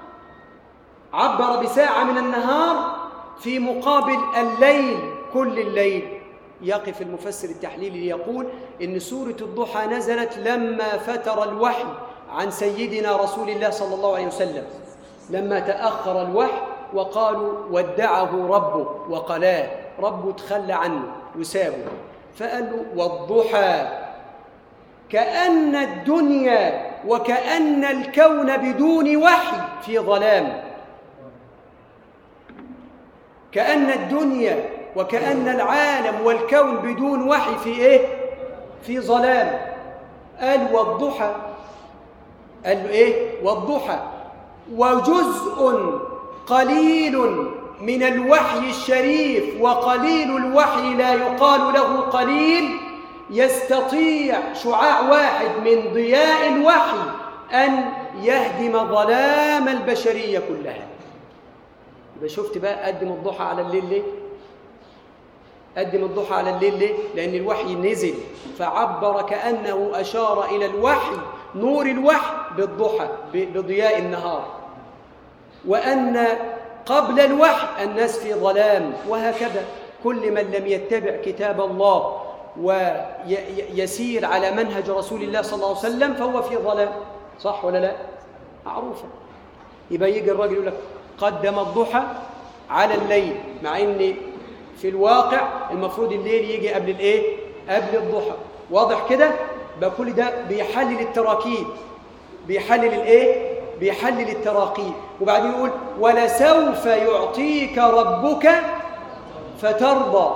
عبر بساعة من النهار في مقابل الليل كل الليل يقف المفسر التحليلي ليقول إن سورة الضحى نزلت لما فتر الوحي عن سيدنا رسول الله صلى الله عليه وسلم لما تأخر الوحي وقالوا ودعه ربه وقلاه ربه تخلى عنه وسابه فقال له والضحى كأن الدنيا وكأن الكون بدون وحي في ظلام كأن الدنيا وكأن العالم والكون بدون وحي في إيه؟ في ظلام قال والضحى قال له إيه؟ والضحى وجزء قليل من الوحي الشريف وقليل الوحي لا يقال له قليل يستطيع شعاع واحد من ضياء الوحي أن يهدم ظلام البشرية كلها يبقى شفت بقى قدم الضحى على الليل ليه؟ قدم الضحى على الليل ليه؟ لأن الوحي نزل فعبر كأنه أشار إلى الوحي نور الوحي بالضحى بضياء النهار وأن قبل الوحي الناس في ظلام وهكذا كل من لم يتبع كتاب الله ويسير على منهج رسول الله صلى الله عليه وسلم فهو في ظلام صح ولا لا؟ معروفة يبقى يجي الراجل يقول لك قدم الضحى على الليل مع ان في الواقع المفروض الليل يجي قبل الايه قبل الضحى واضح كده بقى كل ده بيحلل التراكيب بيحلل الايه بيحلل التراكيب وبعدين يقول ولسوف يعطيك ربك فترضى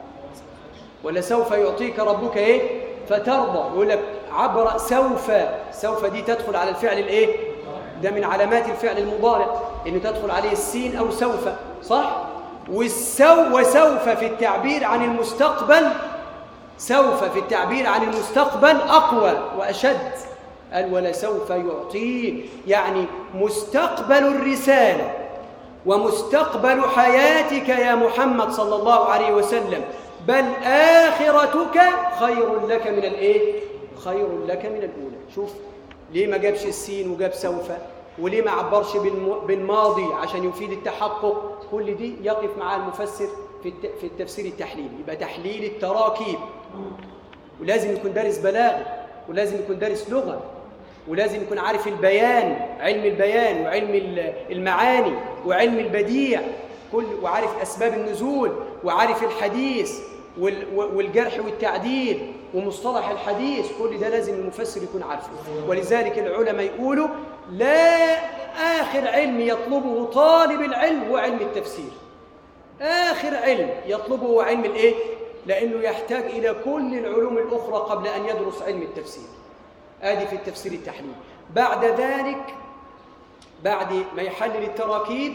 ولسوف يعطيك ربك ايه فترضى يقول لك عبر سوف سوف دي تدخل على الفعل الايه ده من علامات الفعل المضارع انه تدخل عليه السين او سوف صح والسو وسوف في التعبير عن المستقبل سوف في التعبير عن المستقبل اقوى واشد قال ولسوف يعطيه يعني مستقبل الرساله ومستقبل حياتك يا محمد صلى الله عليه وسلم بل اخرتك خير لك من الايه خير لك من الاولى شوف ليه ما جابش السين وجاب سوف وليه ما عبرش بالماضي عشان يفيد التحقق كل دي يقف مع المفسر في في التفسير التحليلي يبقى تحليل التراكيب ولازم يكون دارس بلاغه ولازم يكون دارس لغه ولازم يكون عارف البيان علم البيان وعلم المعاني وعلم البديع كل وعارف اسباب النزول وعارف الحديث والجرح والتعديل ومصطلح الحديث كل ده لازم المفسر يكون عارفه ولذلك العلماء يقولوا لا آخر علم يطلبه طالب العلم هو علم التفسير آخر علم يطلبه هو علم الإيه؟ لأنه يحتاج إلى كل العلوم الأخرى قبل أن يدرس علم التفسير آدي في التفسير التحليل بعد ذلك بعد ما يحلل التراكيب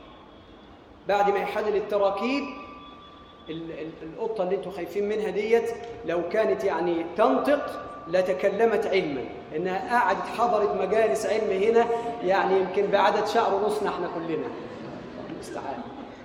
بعد ما يحلل التراكيب القطه اللي انتم خايفين منها ديت لو كانت يعني تنطق لتكلمت علما انها قعدت حضرت مجالس علم هنا يعني يمكن بعدد شعر ونصنا احنا كلنا المستعان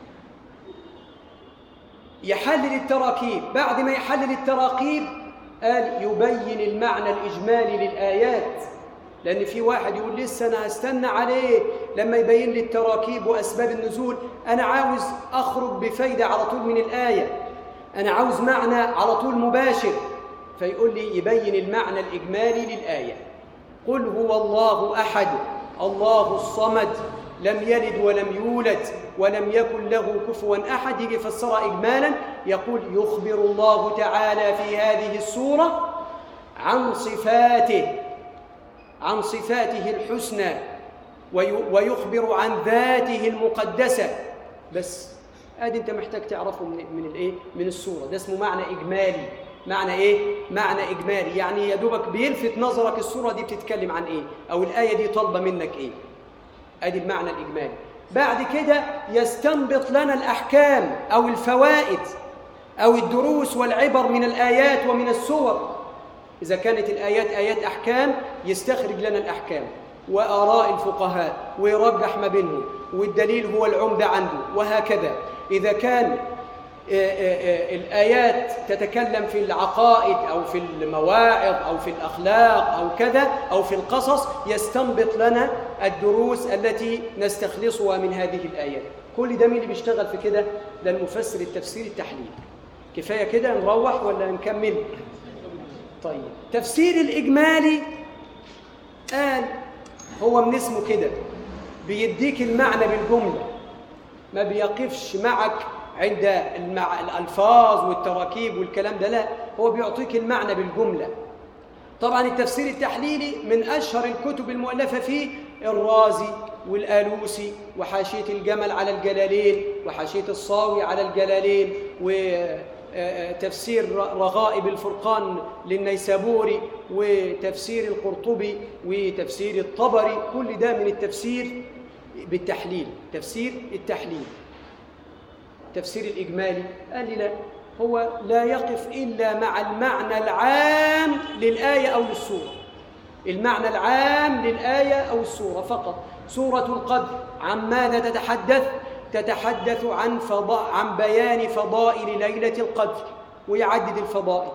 يحلل التراكيب بعد ما يحلل التراكيب قال يبين المعنى الاجمالي للايات لان في واحد يقول لسه انا هستنى عليه لما يبين لي التراكيب واسباب النزول انا عاوز اخرج بفايده على طول من الايه انا عاوز معنى على طول مباشر فيقول لي يبين المعنى الاجمالي للايه قل هو الله احد الله الصمد لم يلد ولم يولد ولم يكن له كفوا احد يجي يفسرها اجمالا يقول يخبر الله تعالى في هذه السوره عن صفاته عن صفاته الحسنى ويخبر عن ذاته المقدسة بس ادي انت محتاج تعرفه من من الايه من السوره ده اسمه معنى اجمالي معنى ايه معنى اجمالي يعني يا دوبك بيلفت نظرك السوره دي بتتكلم عن ايه او الايه دي طالبه منك ايه ادي المعنى الاجمالي بعد كده يستنبط لنا الاحكام او الفوائد او الدروس والعبر من الايات ومن السور إذا كانت الآيات آيات أحكام يستخرج لنا الأحكام وآراء الفقهاء ويرجح ما بينهم والدليل هو العمدة عنده وهكذا إذا كان آه، آه، الآيات تتكلم في العقائد أو في المواعظ أو في الأخلاق أو كذا أو في القصص يستنبط لنا الدروس التي نستخلصها من هذه الآيات كل ده مين اللي بيشتغل في كده؟ ده المفسر التفسير التحليل كفاية كده نروح ولا نكمل؟ طيب تفسير الإجمالي قال هو من اسمه كده بيديك المعنى بالجملة ما بيقفش معك عند المع... الألفاظ والتراكيب والكلام ده لا هو بيعطيك المعنى بالجملة طبعا التفسير التحليلي من أشهر الكتب المؤلفة فيه الرازي والآلوسي وحاشية الجمل على الجلالين وحاشية الصاوي على الجلالين وتفسير رغائب الفرقان للنيسابوري وتفسير القرطبي وتفسير الطبري كل ده من التفسير بالتحليل تفسير التحليل تفسير الإجمالي قال لي لا هو لا يقف إلا مع المعنى العام للآية أو للسورة المعنى العام للآية أو السورة فقط سورة القدر عن ماذا تتحدث؟ تتحدث عن فضاء عن بيان فضائل ليلة القدر ويعدد الفضائل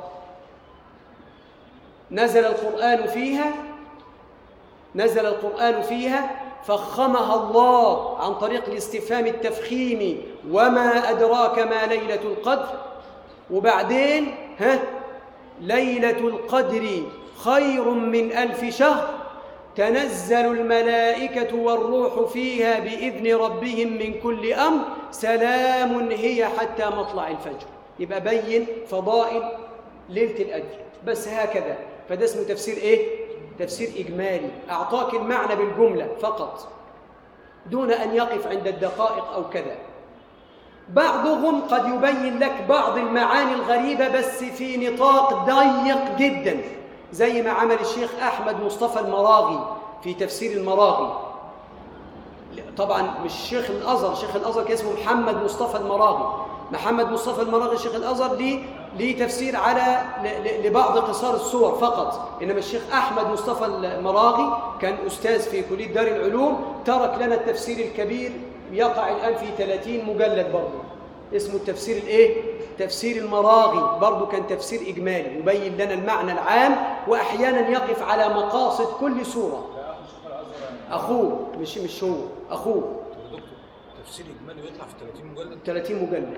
نزل القرآن فيها نزل القرآن فيها فخمها الله عن طريق الاستفهام التفخيمي وما أدراك ما ليلة القدر وبعدين ها ليلة القدر خير من ألف شهر تنزل الملائكة والروح فيها بإذن ربهم من كل أمر سلام هي حتى مطلع الفجر يبقى بين فضائل ليلة القدر بس هكذا فده اسمه تفسير إيه؟ تفسير إجمالي أعطاك المعنى بالجملة فقط دون أن يقف عند الدقائق أو كذا بعضهم قد يبين لك بعض المعاني الغريبة بس في نطاق ضيق جدا زي ما عمل الشيخ أحمد مصطفى المراغي في تفسير المراغي طبعا مش شيخ الأزهر شيخ الأزهر كان اسمه محمد مصطفى المراغي محمد مصطفى المراغي شيخ الأزهر ليه ليه تفسير على لبعض قصار السور فقط إنما الشيخ أحمد مصطفى المراغي كان أستاذ في كلية دار العلوم ترك لنا التفسير الكبير يقع الآن في 30 مجلد برضه اسمه التفسير الايه تفسير المراغي برضه كان تفسير اجمالي يبين لنا المعنى العام واحيانا يقف على مقاصد كل سوره اخوه مش مش هو اخوه دكتور تفسير اجمالي يطلع في 30 مجلد 30 مجلد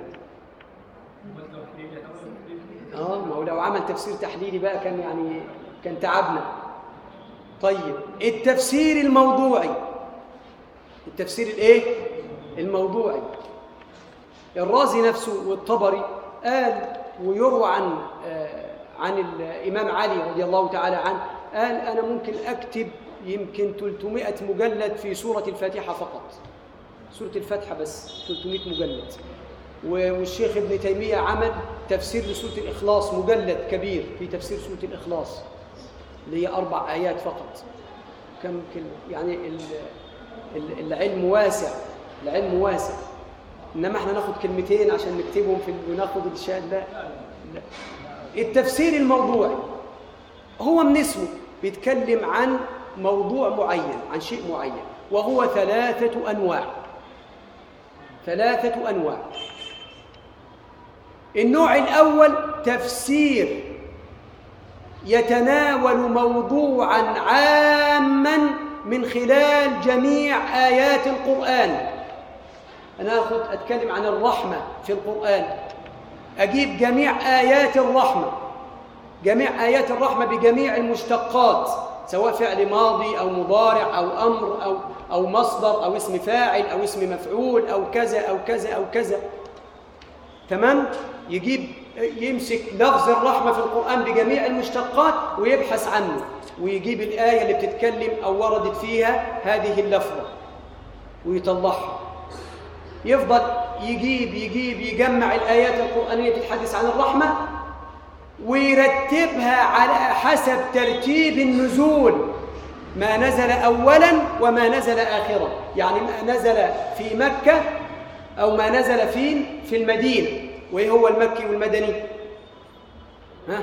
اه ما هو لو عمل تفسير تحليلي بقى كان يعني كان تعبنا طيب التفسير الموضوعي التفسير الايه الموضوعي الرازي نفسه والطبري قال ويروى عن آه عن الامام علي رضي الله تعالى عنه قال انا ممكن اكتب يمكن 300 مجلد في سوره الفاتحه فقط سوره الفاتحه بس 300 مجلد والشيخ ابن تيميه عمل تفسير لسوره الاخلاص مجلد كبير في تفسير سوره الاخلاص اللي هي اربع ايات فقط كم كلمه يعني العلم واسع العلم واسع انما احنا ناخد كلمتين عشان نكتبهم في وناخد الشهاد لا لا التفسير الموضوعي هو من اسمه بيتكلم عن موضوع معين عن شيء معين وهو ثلاثة أنواع ثلاثة أنواع النوع الأول تفسير يتناول موضوعا عاما من خلال جميع آيات القرآن أنا أخذ أتكلم عن الرحمة في القرآن أجيب جميع آيات الرحمة جميع آيات الرحمة بجميع المشتقات سواء فعل ماضي أو مضارع أو أمر أو أو مصدر أو اسم فاعل أو اسم مفعول أو كذا أو كذا أو كذا تمام يجيب يمسك لفظ الرحمة في القرآن بجميع المشتقات ويبحث عنه ويجيب الآية اللي بتتكلم أو وردت فيها هذه اللفظة ويطلعها يفضل يجيب يجيب يجمع الآيات القرآنية تتحدث عن الرحمة ويرتبها على حسب ترتيب النزول ما نزل أولا وما نزل آخرا يعني ما نزل في مكة أو ما نزل فين في المدينة وإيه هو المكي والمدني ها؟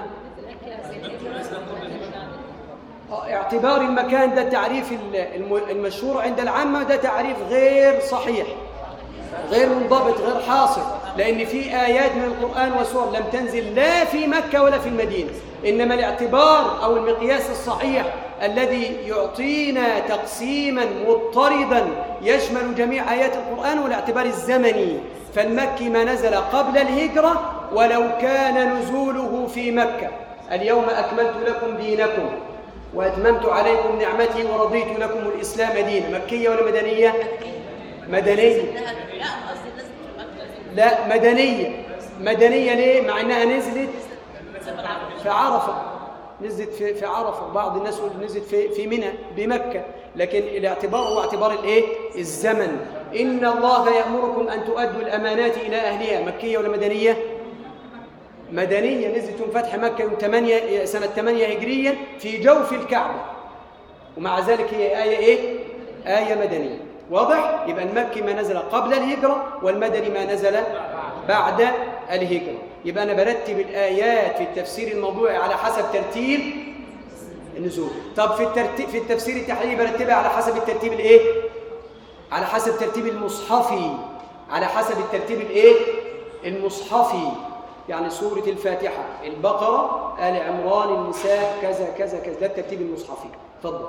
اعتبار المكان ده تعريف المشهور عند العامة ده تعريف غير صحيح غير منضبط غير حاصل لأن في آيات من القرآن وسور لم تنزل لا في مكة ولا في المدينة إنما الاعتبار أو المقياس الصحيح الذي يعطينا تقسيما مضطردا يشمل جميع آيات القرآن والاعتبار الزمني فالمكي ما نزل قبل الهجرة ولو كان نزوله في مكة اليوم أكملت لكم دينكم وأتممت عليكم نعمتي ورضيت لكم الإسلام دينا مكية ولا مدنية؟ مدنية لا قصدي نزلت في مكة لا مدنية مدنية ليه؟ مع إنها نزلت في عرفة نزلت في في عرفة بعض الناس يقول نزلت في في منى بمكة لكن الاعتبار هو اعتبار الايه؟ الزمن إن الله يأمركم أن تؤدوا الأمانات إلى أهلها مكية ولا مدنية؟ مدنية نزلت يوم فتح مكة يوم 8 سنة 8 هجريا في جوف الكعبة ومع ذلك هي آية إيه؟ آية مدنية واضح؟ يبقى المكي ما نزل قبل الهجرة والمدني ما نزل بعد الهجرة يبقى أنا برتب الآيات في التفسير الموضوعي على حسب ترتيب النزول طب في الترتيب في التفسير التحليلي برتبها على حسب الترتيب الإيه؟ على حسب ترتيب المصحفي على حسب الترتيب الإيه؟ المصحفي يعني سورة الفاتحة البقرة آل عمران النساء كذا كذا كذا ده الترتيب المصحفي اتفضل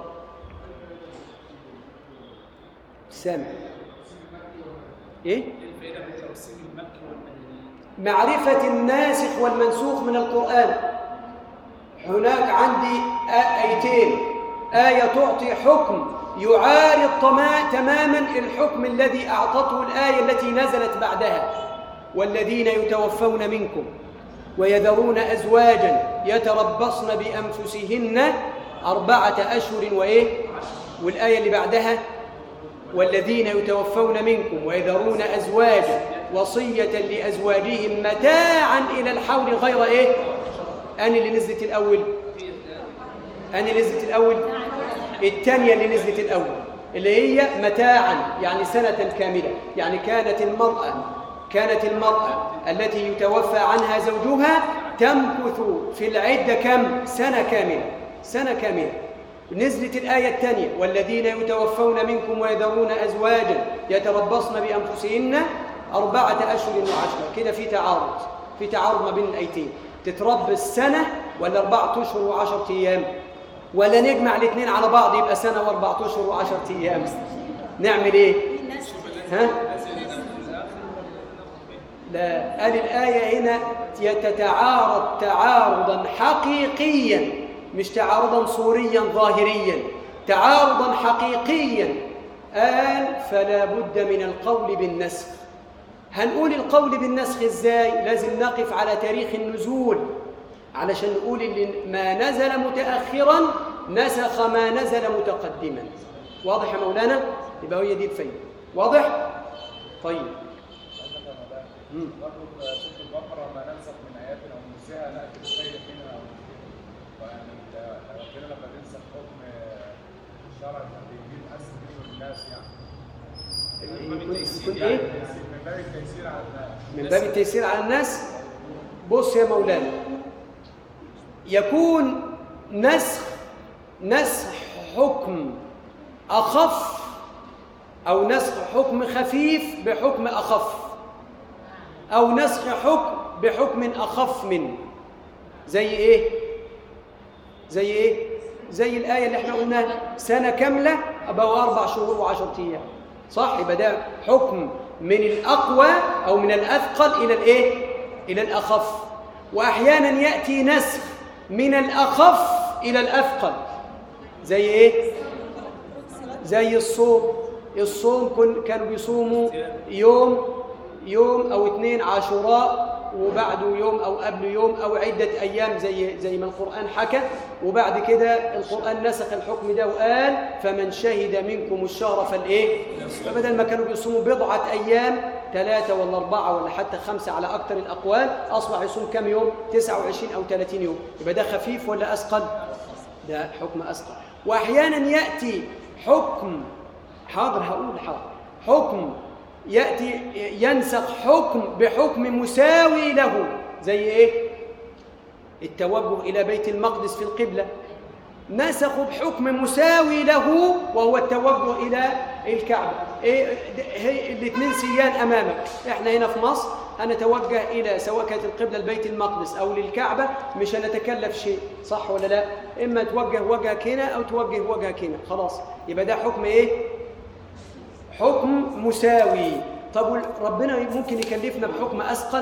سامع ايه الفائده من تقسيم المكي والمدني معرفة الناسخ والمنسوخ من القرآن هناك عندي آ- آيتين آية تعطي حكم يعارض طما- تماما الحكم الذي أعطته الآية التي نزلت بعدها والذين يتوفون منكم ويذرون أزواجا يتربصن بأنفسهن أربعة أشهر وإيه والآية اللي بعدها والذين يتوفون منكم ويذرون أزواجا وصية لأزواجهم متاعا إلى الحول غير إيه أنا اللي نزلت الأول أنا اللي نزلت الأول الثانية اللي نزلت الأول اللي هي متاعا يعني سنة كاملة يعني كانت المرأة كانت المرأة التي يتوفى عنها زوجها تمكث في العدة كم سنة كاملة سنة كاملة نزلت الآية الثانية والذين يتوفون منكم ويذرون أزواجا يتربصن بأنفسهن أربعة أشهر وعشرة كده في تعارض في تعارض ما بين الآيتين تتربص سنة ولا أربعة أشهر وعشرة أيام ولا نجمع الاثنين على بعض يبقى سنة وأربعة أشهر وعشرة أيام نعمل إيه؟ ها؟ لا قال الآية هنا تتعارض تعارضا حقيقيا مش تعارضا صوريا ظاهريا تعارضا حقيقيا قال فلا بد من القول بالنسخ هنقول القول بالنسخ ازاي لازم نقف على تاريخ النزول علشان نقول اللي ما نزل متأخرا نسخ ما نزل متقدما واضح يا مولانا يبقى هي دي الفايدة واضح طيب مم. برضه سورة البقرة ما ننسخ من آيات أو ننسها نأتي بخير منها أو مثلها. يعني ال- ربنا لما بينسخ حكم شرع بيجيب أسهل منه للناس يعني. يكون يكون يعني ايه من باب التيسير على الناس. من باب التيسير على الناس بص يا مولانا يكون نسخ نسخ حكم أخف أو نسخ حكم خفيف بحكم أخف أو نسخ حكم بحكم أخف منه زي إيه؟ زي إيه؟ زي الآية اللي احنا قلناها سنة كاملة أبقى أربع شهور وعشرة أيام صح يبقى ده حكم من الأقوى أو من الأثقل إلى الإيه؟ إلى الأخف وأحيانا يأتي نسخ من الأخف إلى الأثقل زي إيه؟ زي الصوم الصوم كن كانوا بيصوموا يوم يوم او اثنين عاشوراء وبعده يوم او قبله يوم او عده ايام زي زي ما القران حكى وبعد كده القران نسخ الحكم ده وقال فمن شهد منكم الشهر فالايه فبدل ما كانوا بيصوموا بضعه ايام ثلاثه ولا اربعه ولا حتى خمسه على اكثر الاقوال اصبح يصوم كم يوم 29 او 30 يوم يبقى ده خفيف ولا اثقل ده حكم أسقط وأحيانا يأتي حكم حاضر هقول حاضر حكم يأتي ينسخ حكم بحكم مساوي له زي إيه؟ التوجه إلى بيت المقدس في القبلة نسخوا بحكم مساوي له وهو التوجه إلى الكعبة إيه ده- هي الاثنين سيان أمامك إحنا هنا في مصر هنتوجه إلى سواء كانت القبلة لبيت المقدس أو للكعبة مش هنتكلف شيء صح ولا لا إما توجه وجهك هنا أو توجه وجهك هنا خلاص يبقى ده حكم إيه حكم مساوي طب وال- ربنا ممكن يكلفنا بحكم أثقل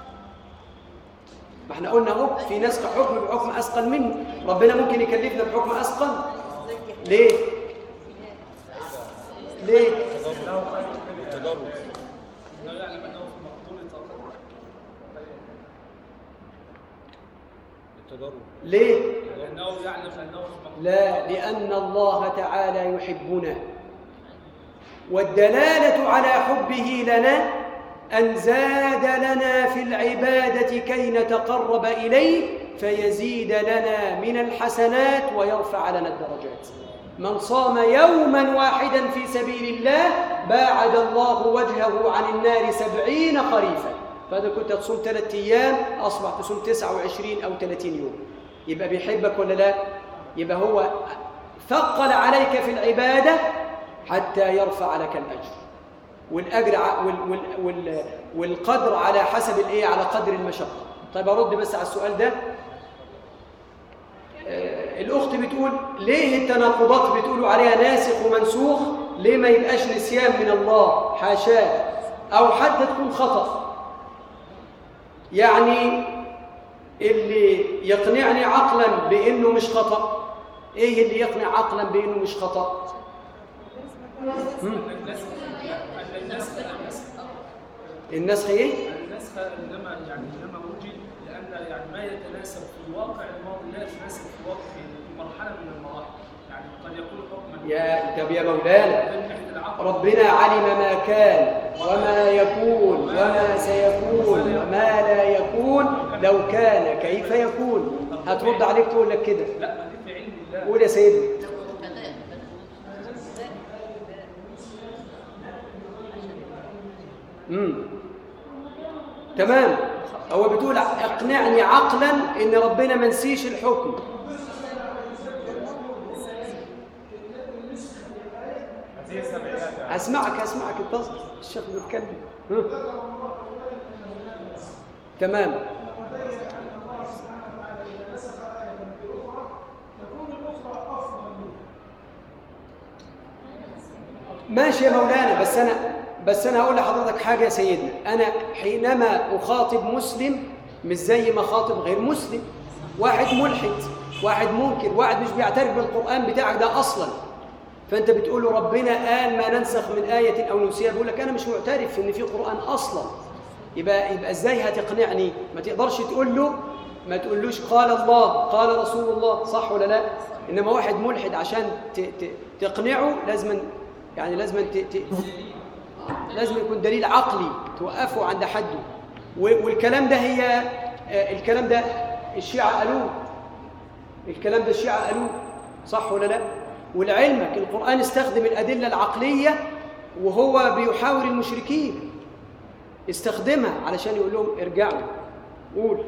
ما احنا قلنا اهو في نسخ حكم بحكم اثقل منه ربنا ممكن يكلفنا بحكم اثقل ليه ليه التدرج لا يعلم انه في مقتول طاقته التدرج ليه لانه يعلم انه في مقتول لا لان الله تعالى يحبنا والدلاله على حبه لنا ان زاد لنا في العباده كي نتقرب اليه فيزيد لنا من الحسنات ويرفع لنا الدرجات من صام يوما واحدا في سبيل الله باعد الله وجهه عن النار سبعين خريفا فإذا كنت تصوم ثلاثة أيام أصبح تصوم تسعة وعشرين أو ثلاثين يوم يبقى بيحبك ولا لا يبقى هو ثقل عليك في العبادة حتى يرفع لك الأجر والأجر ع- وال وال وال والقدر على حسب الإيه على قدر المشقة طيب أرد بس على السؤال ده آه، الأخت بتقول ليه التناقضات بتقولوا عليها ناسخ ومنسوخ ليه ما يبقاش نسيان من الله حاشاه أو حتى تكون خطأ يعني اللي يقنعني عقلا بأنه مش خطأ إيه اللي يقنع عقلا بأنه مش خطأ مم. النسخ ان النسخ النسخ النسخ إيه النسخ انما يعني انما وجد لان يعني ما يتناسب في الواقع الماضي لا يتناسب في الواقع في مرحله من المراحل يعني قد يكون حكما يا طب يا مولانا من ناحيه العقل ربنا علم ما كان وما يكون وما سيكون وما لا يكون لو كان كيف يكون هترد عليك تقول لك كده لا ما دي في علم الله قول يا سيدنا بدأ امم تمام هو بتقول اقنعني عقلا ان ربنا ما نسيش الحكم هذه السبعيات يعني اسمعك اسمعك اتصل الشيخ بيتكلم ها. تمام ماشي يا مولانا بس انا بس انا هقول لحضرتك حاجه يا سيدنا انا حينما اخاطب مسلم مش زي ما خاطب غير مسلم واحد ملحد واحد منكر واحد مش بيعترف بالقران بتاعك ده اصلا فانت بتقول له ربنا قال ما ننسخ من ايه او ننسيها بيقول لك انا مش معترف ان في قران اصلا يبقى يبقى ازاي هتقنعني ما تقدرش تقول له ما تقولوش قال الله قال رسول الله صح ولا لا انما واحد ملحد عشان ت- ت- تقنعه لازم يعني لازم ت- ت- لازم يكون دليل عقلي توقفه عند حده و- والكلام ده هي آه، الكلام ده الشيعة قالوه الكلام ده الشيعة قالوه صح ولا لا ولعلمك القرآن استخدم الأدلة العقلية وهو بيحاور المشركين استخدمها علشان يقول لهم ارجعوا قول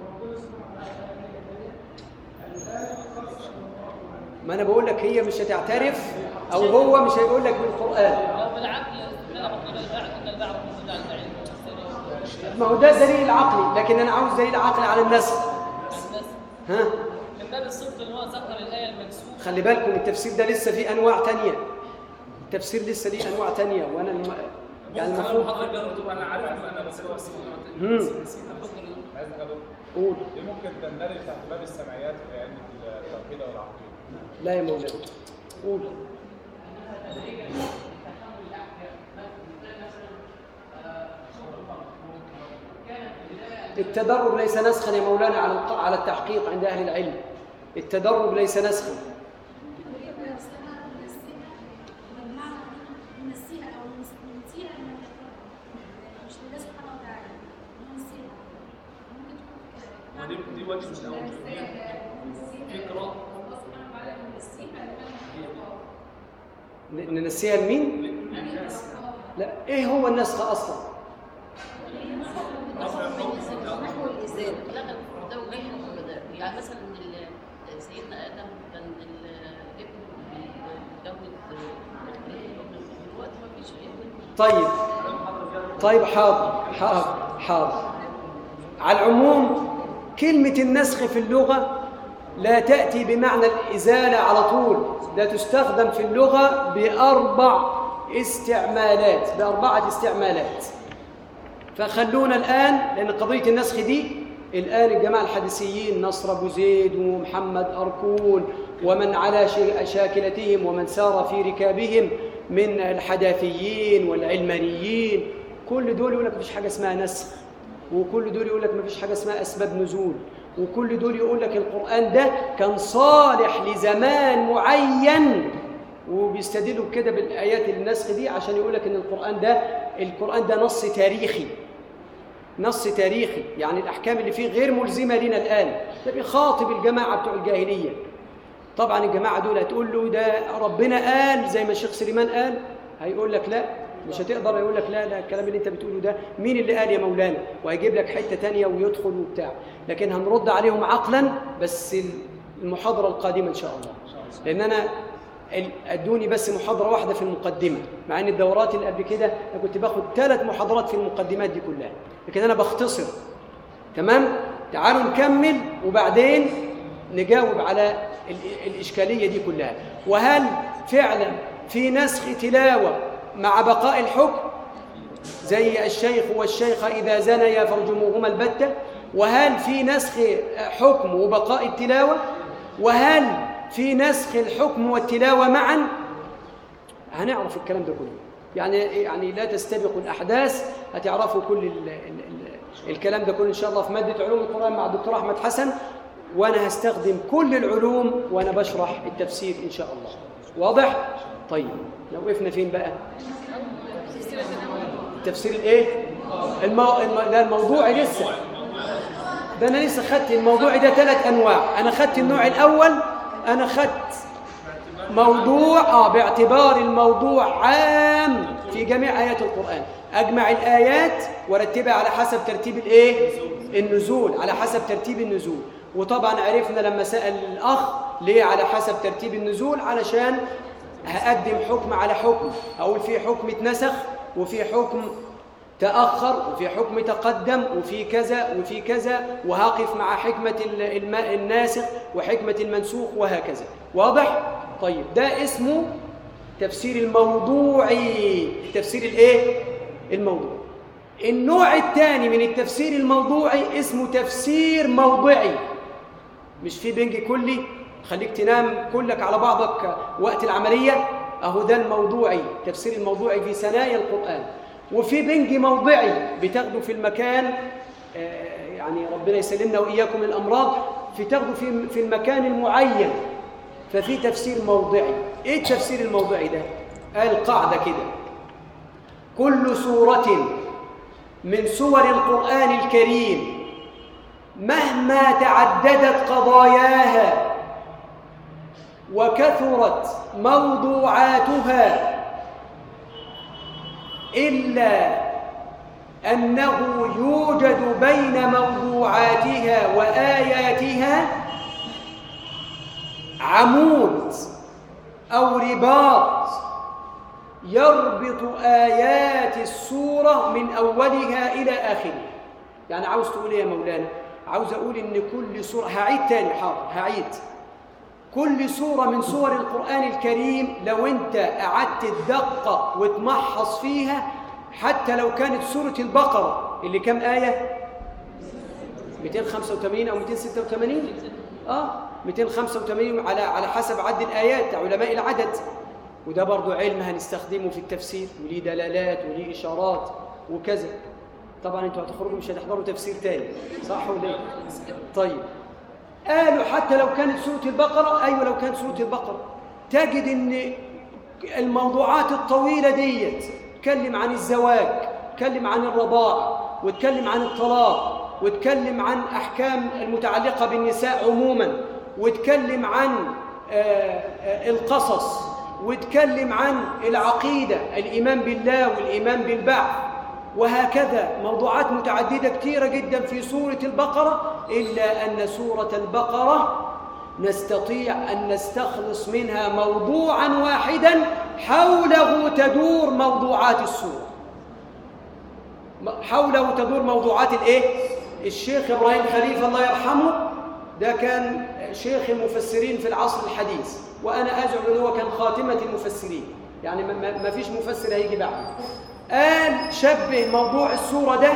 ما انا بقول لك هي مش هتعترف او هو مش هيقول لك بالقران لو بالعقل لا مطلب البعض ان البعض موجود على العلم ما هو ده دليل عقلي لكن انا عاوز دليل عقلي على النسخ الناس ها من باب الصدق ان هو ذكر الايه المنسوخه خلي بالكم التفسير ده لسه فيه انواع تانية التفسير لسه ليه انواع تانية وانا الم... يعني يعني المفروض حضرتك قلت انا عارف ان انا بس بس مم. نسيت عايز أقول قول دي ممكن تندرج تحت باب السمعيات في علم التوحيد والعقيده لا يا مولانا قول التدرب ليس نسخا يا مولانا على الق- على التحقيق عند اهل العلم التدرب ليس نسخا ودي دي وجه من الاوجه فكره ن- ننسيها لمين للناس لا ايه هو النسخ اصلا نحو الازاله لغى ده وجه وده يعني مثلا ال- سيدنا ادم كان ال- ابنه بيتجوز طيب طيب حاضر حاضر حاضر على العموم كلمة النسخ في اللغة لا تأتي بمعنى الإزالة على طول ده تستخدم في اللغة بأربع استعمالات بأربعة استعمالات فخلونا الآن لأن قضية النسخ دي الآن الجماعة الحديثيين نصر أبو زيد ومحمد أركون ومن على شا- شاكلتهم ومن سار في ركابهم من الحداثيين والعلمانيين كل دول يقول لك مفيش حاجة اسمها نسخ وكل دول يقول لك مفيش حاجة اسمها أسباب نزول وكل دول يقول لك القرآن ده كان صالح لزمان معين وبيستدلوا كده بالآيات النسخ دي عشان يقول لك إن القرآن ده القرآن ده نص تاريخي نص تاريخي يعني الأحكام اللي فيه غير ملزمة لنا الآن ده بيخاطب الجماعة بتوع الجاهلية طبعا الجماعة دول هتقول له ده ربنا قال زي ما الشيخ سليمان قال هيقول لك لا مش هتقدر يقول لك لا لا الكلام اللي انت بتقوله ده مين اللي قال يا مولانا وهيجيب لك حتة تانية ويدخل وبتاع لكن هنرد عليهم عقلا بس المحاضرة القادمة إن شاء الله لأن أنا ال- ادوني بس محاضرة واحدة في المقدمة مع ان الدورات اللي قبل كده انا كنت باخد ثلاث محاضرات في المقدمات دي كلها لكن انا بختصر تمام تعالوا نكمل وبعدين نجاوب على ال- الإشكالية دي كلها وهل فعلا في نسخ تلاوة مع بقاء الحكم زي الشيخ والشيخة إذا زنيا فارجموهما البتة وهل في نسخ حكم وبقاء التلاوة وهل في نسخ الحكم والتلاوة معا هنعرف الكلام ده كله يعني يعني لا تستبقوا الأحداث هتعرفوا كل ال ال ال الكلام ده كله إن شاء الله في مادة علوم القرآن مع الدكتور أحمد حسن وأنا هستخدم كل العلوم وأنا بشرح التفسير إن شاء الله واضح؟ طيب لو وقفنا فين بقى؟ التفسير الايه المو... الم... لا الموضوع لسه ده انا لسه خدت الموضوع ده ثلاث انواع انا خدت النوع الاول انا خدت موضوع اه باعتبار الموضوع عام في جميع ايات القران اجمع الايات وارتبها على حسب ترتيب الايه النزول على حسب ترتيب النزول وطبعا عرفنا لما سال الاخ ليه على حسب ترتيب النزول علشان هقدم حكم على حكم اقول في حكم اتنسخ وفي حكم تأخر وفي حكم تقدم وفي كذا وفي كذا وهقف مع حكمة ال- الم- الناسخ وحكمة المنسوخ وهكذا واضح؟ طيب ده اسمه تفسير الموضوعي التفسير الايه؟ الموضوعي النوع الثاني من التفسير الموضوعي اسمه تفسير موضعي مش في بنج كلي خليك تنام كلك على بعضك وقت العملية أهو ده الموضوعي تفسير الموضوعي في ثنايا القرآن وفي بنج موضعي بتاخده في المكان آه، يعني ربنا يسلمنا وإياكم من الأمراض في تاخده في في المكان المعين ففي تفسير موضعي إيه التفسير الموضعي ده؟ قال قاعدة كده كل سورة من سور القرآن الكريم مهما تعددت قضاياها وكثرت موضوعاتها إلا أنه يوجد بين موضوعاتها وآياتها عمود أو رباط يربط آيات السورة من أولها إلى آخرها يعني عاوز تقول إيه يا مولانا عاوز أقول إن كل سورة هعيد تاني حاضر هعيد كل سورة من سور القرآن الكريم لو أنت قعدت تدقق وتمحص فيها حتى لو كانت سورة البقرة اللي كام آية؟ 285 أو 286 آه 285 على على حسب عد الآيات علماء العدد وده برضو علم هنستخدمه في التفسير وليه دلالات وليه إشارات وكذا طبعا انتوا هتخرجوا مش هتحضروا تفسير تاني صح ولا ايه؟ طيب قالوا حتى لو كانت سورة البقرة أيوة لو كانت سورة البقرة تجد إن الموضوعات الطويلة ديت تكلم عن الزواج تكلم عن الرضاعة وتكلم عن الطلاق وتكلم عن أحكام المتعلقة بالنساء عموما وتكلم عن آه، آه، القصص وتكلم عن العقيدة الإيمان بالله والإيمان بالبعث وهكذا موضوعات متعددة كثيرة جدا في سورة البقرة إلا أن سورة البقرة نستطيع أن نستخلص منها موضوعا واحدا حوله تدور موضوعات السورة م- حوله تدور موضوعات الايه الشيخ ابراهيم خليفه الله يرحمه ده كان شيخ المفسرين في العصر الحديث وانا ازعم ان هو كان خاتمه المفسرين يعني ما- ما ما فيش مفسر هيجي بعده قال شبه موضوع السوره ده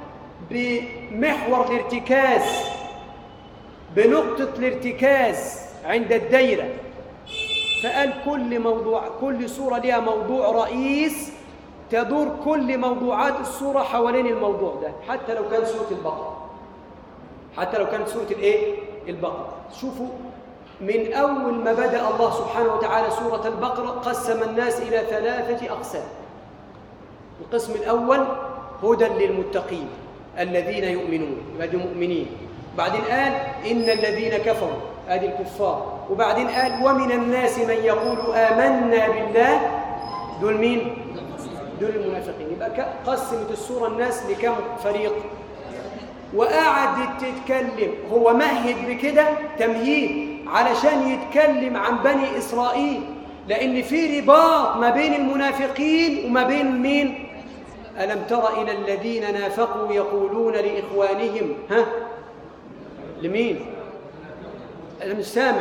بمحور الارتكاز بنقطه الارتكاز عند الدايره فقال كل موضوع كل سورة لها موضوع رئيس تدور كل موضوعات السورة حوالين الموضوع ده حتى لو كان سورة البقرة حتى لو كانت سورة الايه البقرة شوفوا من أول ما بدأ الله سبحانه وتعالى سورة البقرة قسم الناس إلى ثلاثة أقسام القسم الأول هدى للمتقين الذين يؤمنون يبقى دول مؤمنين بعدين قال إن الذين كفروا ادي الكفار وبعدين قال ومن الناس من يقول آمنا بالله دول مين؟ دول المنافقين يبقى ك- قسمت السورة الناس لكم فريق وقعدت تتكلم هو مهد بكده تمهيد علشان يتكلم عن بني إسرائيل لأن في رباط ما بين المنافقين وما بين مين؟ ألم تر إلى الذين نافقوا يقولون لإخوانهم ها لمين؟ أنا مش سامع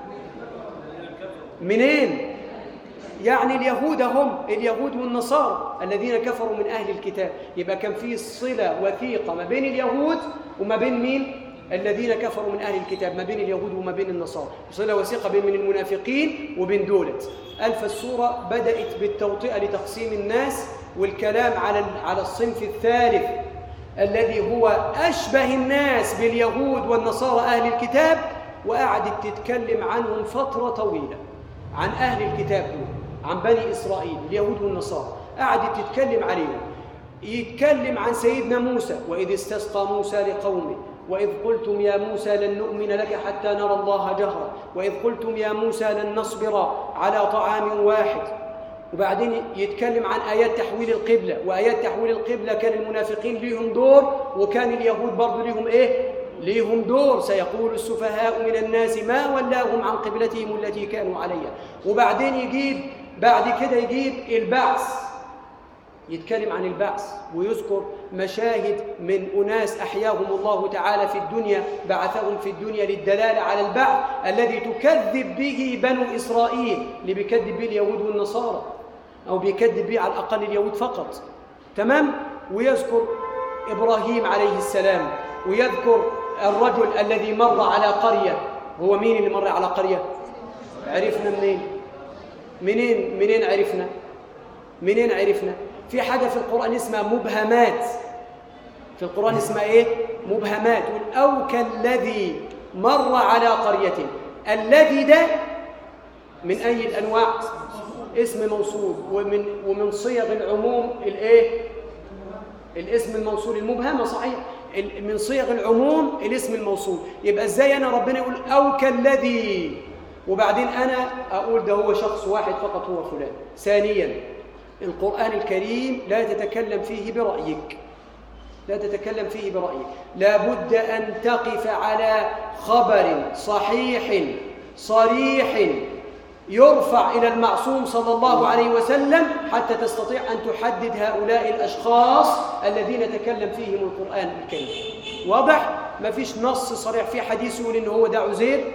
منين؟ يعني اليهود هم اليهود والنصارى الذين كفروا من أهل الكتاب يبقى كان في صلة وثيقة ما بين اليهود وما بين مين؟ الذين كفروا من أهل الكتاب ما بين اليهود وما بين النصارى صلة وثيقة بين من المنافقين وبين دولت ألف السورة بدأت بالتوطئة لتقسيم الناس والكلام على على الصنف الثالث الذي هو أشبه الناس باليهود والنصارى أهل الكتاب وقعدت تتكلم عنهم فترة طويلة عن أهل الكتاب دول عن بني إسرائيل اليهود والنصارى قعدت تتكلم عليهم يتكلم عن سيدنا موسى وإذ استسقى موسى لقومه وإذ قلتم يا موسى لن نؤمن لك حتى نرى الله جهرا وإذ قلتم يا موسى لن نصبر على طعام واحد وبعدين يتكلم عن آيات تحويل القبلة وآيات تحويل القبلة كان المنافقين ليهم دور وكان اليهود برضو ليهم إيه؟ ليهم دور سيقول السفهاء من الناس ما ولاهم عن قبلتهم التي كانوا عليها وبعدين يجيب بعد كده يجيب البعث يتكلم عن البعث ويذكر مشاهد من أناس أحياهم الله تعالى في الدنيا بعثهم في الدنيا للدلالة على البعث الذي تكذب به بنو إسرائيل اللي بيكذب به اليهود والنصارى أو بيكذب به على الأقل اليهود فقط تمام ويذكر إبراهيم عليه السلام ويذكر الرجل الذي مر على قرية هو مين اللي مر على قرية عرفنا منين منين منين عرفنا منين عرفنا في حاجة في القرآن اسمها مبهمات في القرآن اسمها ايه مبهمات يقول أو كالذي مر على قرية الذي ده من أي الأنواع اسم موصول ومن ومن صيغ العموم الايه الاسم الموصول المبهمة صحيح ال- من صيغ العموم الاسم الموصول يبقى ازاي انا ربنا يقول او كالذي وبعدين انا اقول ده هو شخص واحد فقط هو فلان ثانيا القرآن الكريم لا تتكلم فيه برأيك لا تتكلم فيه برأيك لا بد أن تقف على خبر صحيح صريح يرفع إلى المعصوم صلى الله عليه وسلم حتى تستطيع أن تحدد هؤلاء الأشخاص الذين تكلم فيهم القرآن الكريم واضح؟ ما فيش نص صريح في حديث يقول إن هو ده عزير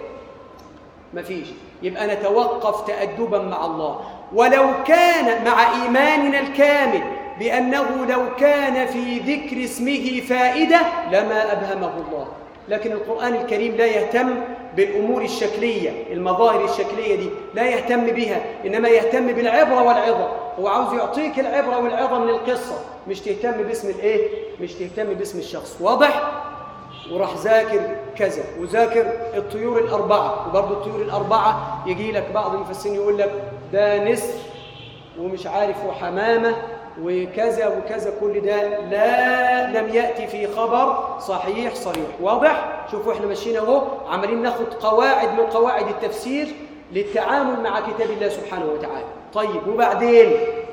ما فيش يبقى نتوقف تأدبا مع الله ولو كان مع إيماننا الكامل بأنه لو كان في ذكر اسمه فائدة لما أبهمه الله لكن القرآن الكريم لا يهتم بالأمور الشكلية المظاهر الشكلية دي لا يهتم بها إنما يهتم بالعبرة والعظة هو عاوز يعطيك العبرة والعظة من القصة مش تهتم باسم الإيه؟ مش تهتم باسم الشخص واضح؟ وراح ذاكر كذا وذاكر الطيور الأربعة وبرضه الطيور الأربعة يجي لك بعض المفسرين يقول لك ده نسر ومش عارف وحمامة وكذا وكذا كل ده لا لم يأتي في خبر صحيح صريح واضح؟ شوفوا احنا ماشيين اهو عمالين ناخد قواعد من قواعد التفسير للتعامل مع كتاب الله سبحانه وتعالى طيب وبعدين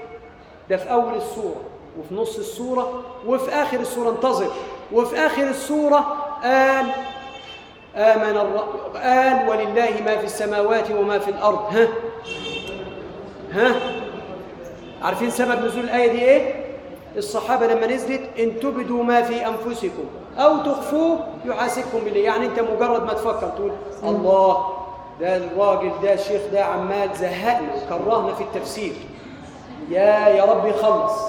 ده في أول السورة وفي نص السورة وفي آخر السورة انتظر وفي آخر السورة قال آمن الر... قال ولله ما في السماوات وما في الأرض ها ها عارفين سبب نزول الآية دي إيه؟ الصحابة لما نزلت إن تبدوا ما في أنفسكم أو تخفوه يحاسبكم بالله يعني أنت مجرد ما تفكر تقول الله ده الراجل ده الشيخ ده عمال زهقنا وكرهنا في التفسير يا يا رب يخلص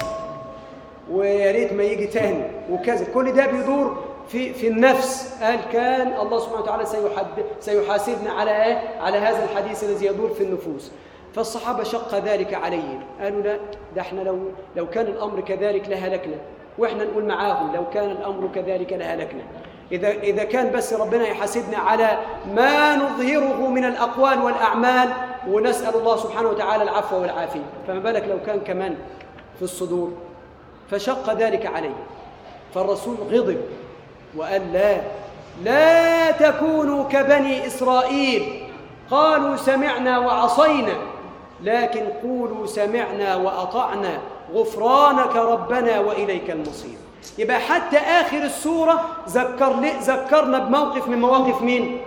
ويا ريت ما يجي تاني وكذا كل ده بيدور في في النفس قال كان الله سبحانه وتعالى سيحد سيحاسبنا على ايه على هذا الحديث الذي يدور في النفوس فالصحابه شق ذلك عليهم قالوا لا ده احنا لو لو كان الامر كذلك لهلكنا واحنا نقول معاهم لو كان الامر كذلك لهلكنا اذا اذا كان بس ربنا يحاسبنا على ما نظهره من الاقوال والاعمال ونسال الله سبحانه وتعالى العفو والعافيه فما بالك لو كان كمان في الصدور فشق ذلك عليه فالرسول غضب وقال لا لا تكونوا كبني إسرائيل قالوا سمعنا وعصينا لكن قولوا سمعنا وأطعنا غفرانك ربنا وإليك المصير يبقى حتى آخر السورة ذكر ذكرنا بموقف من مواقف مين؟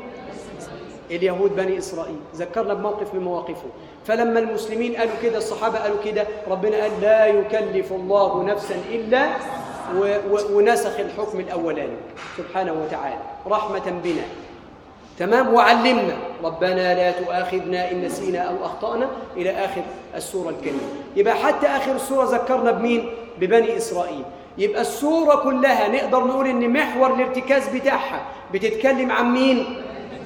اليهود بني إسرائيل ذكرنا بموقف من مواقفه فلما المسلمين قالوا كده الصحابة قالوا كده ربنا قال لا يكلف الله نفسا إلا و و ونسخ الحكم الأولاني سبحانه وتعالى رحمة بنا تمام وعلمنا ربنا لا تؤاخذنا إن نسينا أو أخطأنا إلى آخر السورة الكريمة يبقى حتى آخر السورة ذكرنا بمين؟ ببني إسرائيل يبقى السورة كلها نقدر نقول إن محور الارتكاز بتاعها بتتكلم عن مين؟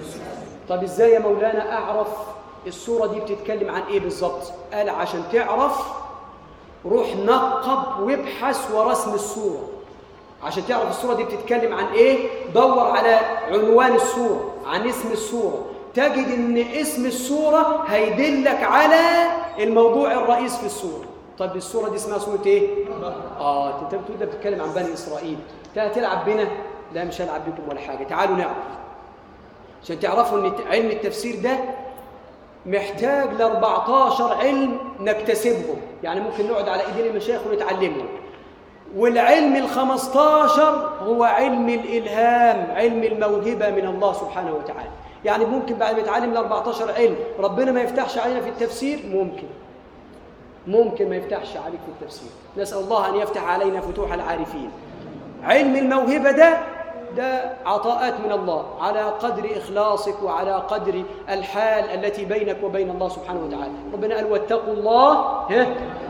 طب ازاي يا مولانا اعرف الصوره دي بتتكلم عن ايه بالظبط قال عشان تعرف روح نقب وابحث ورا اسم الصوره عشان تعرف الصوره دي بتتكلم عن ايه دور على عنوان الصوره عن اسم الصوره تجد ان اسم الصوره هيدلك على الموضوع الرئيس في الصوره طب الصوره دي اسمها صوره ايه اه انت بتقول ده بتتكلم عن بني اسرائيل تلعب بنا لا مش هلعب بكم ولا حاجه تعالوا نعرف عشان تعرفوا ان علم التفسير ده محتاج ل 14 علم نكتسبهم يعني ممكن نقعد على ايدين المشايخ ونتعلمهم والعلم ال 15 هو علم الالهام علم الموهبه من الله سبحانه وتعالى يعني ممكن بعد ما يتعلم ال 14 علم ربنا ما يفتحش علينا في التفسير ممكن ممكن ما يفتحش عليك في التفسير نسال الله ان يفتح علينا فتوح العارفين علم الموهبه ده ده عطاءات من الله على قدر إخلاصك وعلى قدر الحال التي بينك وبين الله سبحانه وتعالى ربنا قال واتقوا الله ها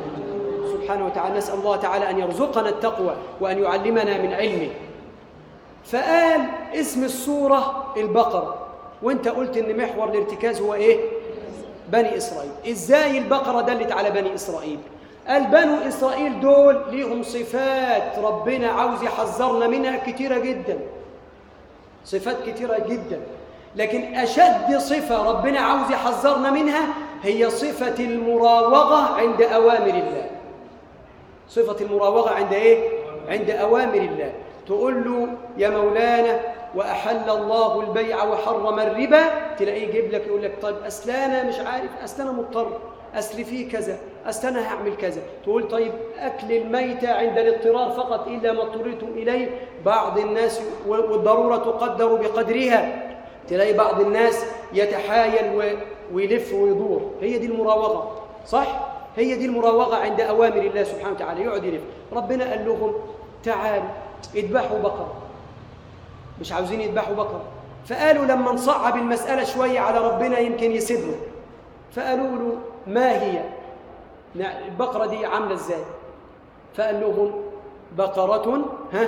سبحانه وتعالى نسأل الله تعالى أن يرزقنا التقوى وأن يعلمنا من علمه فقال اسم السورة البقرة وانت قلت ان محور الارتكاز هو ايه بني إسرائيل إزاي البقرة دلت على بني إسرائيل قال بنو إسرائيل دول ليهم صفات ربنا عاوز يحذرنا منها كتيرة جدا صفات كتيرة جدا لكن أشد صفة ربنا عاوز يحذرنا منها هي صفة المراوغة عند أوامر الله صفة المراوغة عند إيه؟ عند أوامر الله تقول له يا مولانا وأحل الله البيع وحرم الربا تلاقيه يجيب لك يقول لك طيب أصل أنا مش عارف أصل أنا مضطر أصل فيه كذا أصل أنا هعمل كذا تقول طيب أكل الميتة عند الاضطرار فقط إلا ما اضطررتم إليه بعض الناس والضرورة تقدر بقدرها تلاقي بعض الناس يتحايل ويلف ويدور هي دي المراوغة صح؟ هي دي المراوغة عند أوامر الله سبحانه وتعالى يقعد يلف ربنا قال لهم تعالوا اذبحوا بقرة مش عاوزين يذبحوا بقرة فقالوا لما نصعب المسألة شوية على ربنا يمكن يسيبنا فقالوا له ما هي البقرة دي عاملة ازاي فقال لهم بقرة ها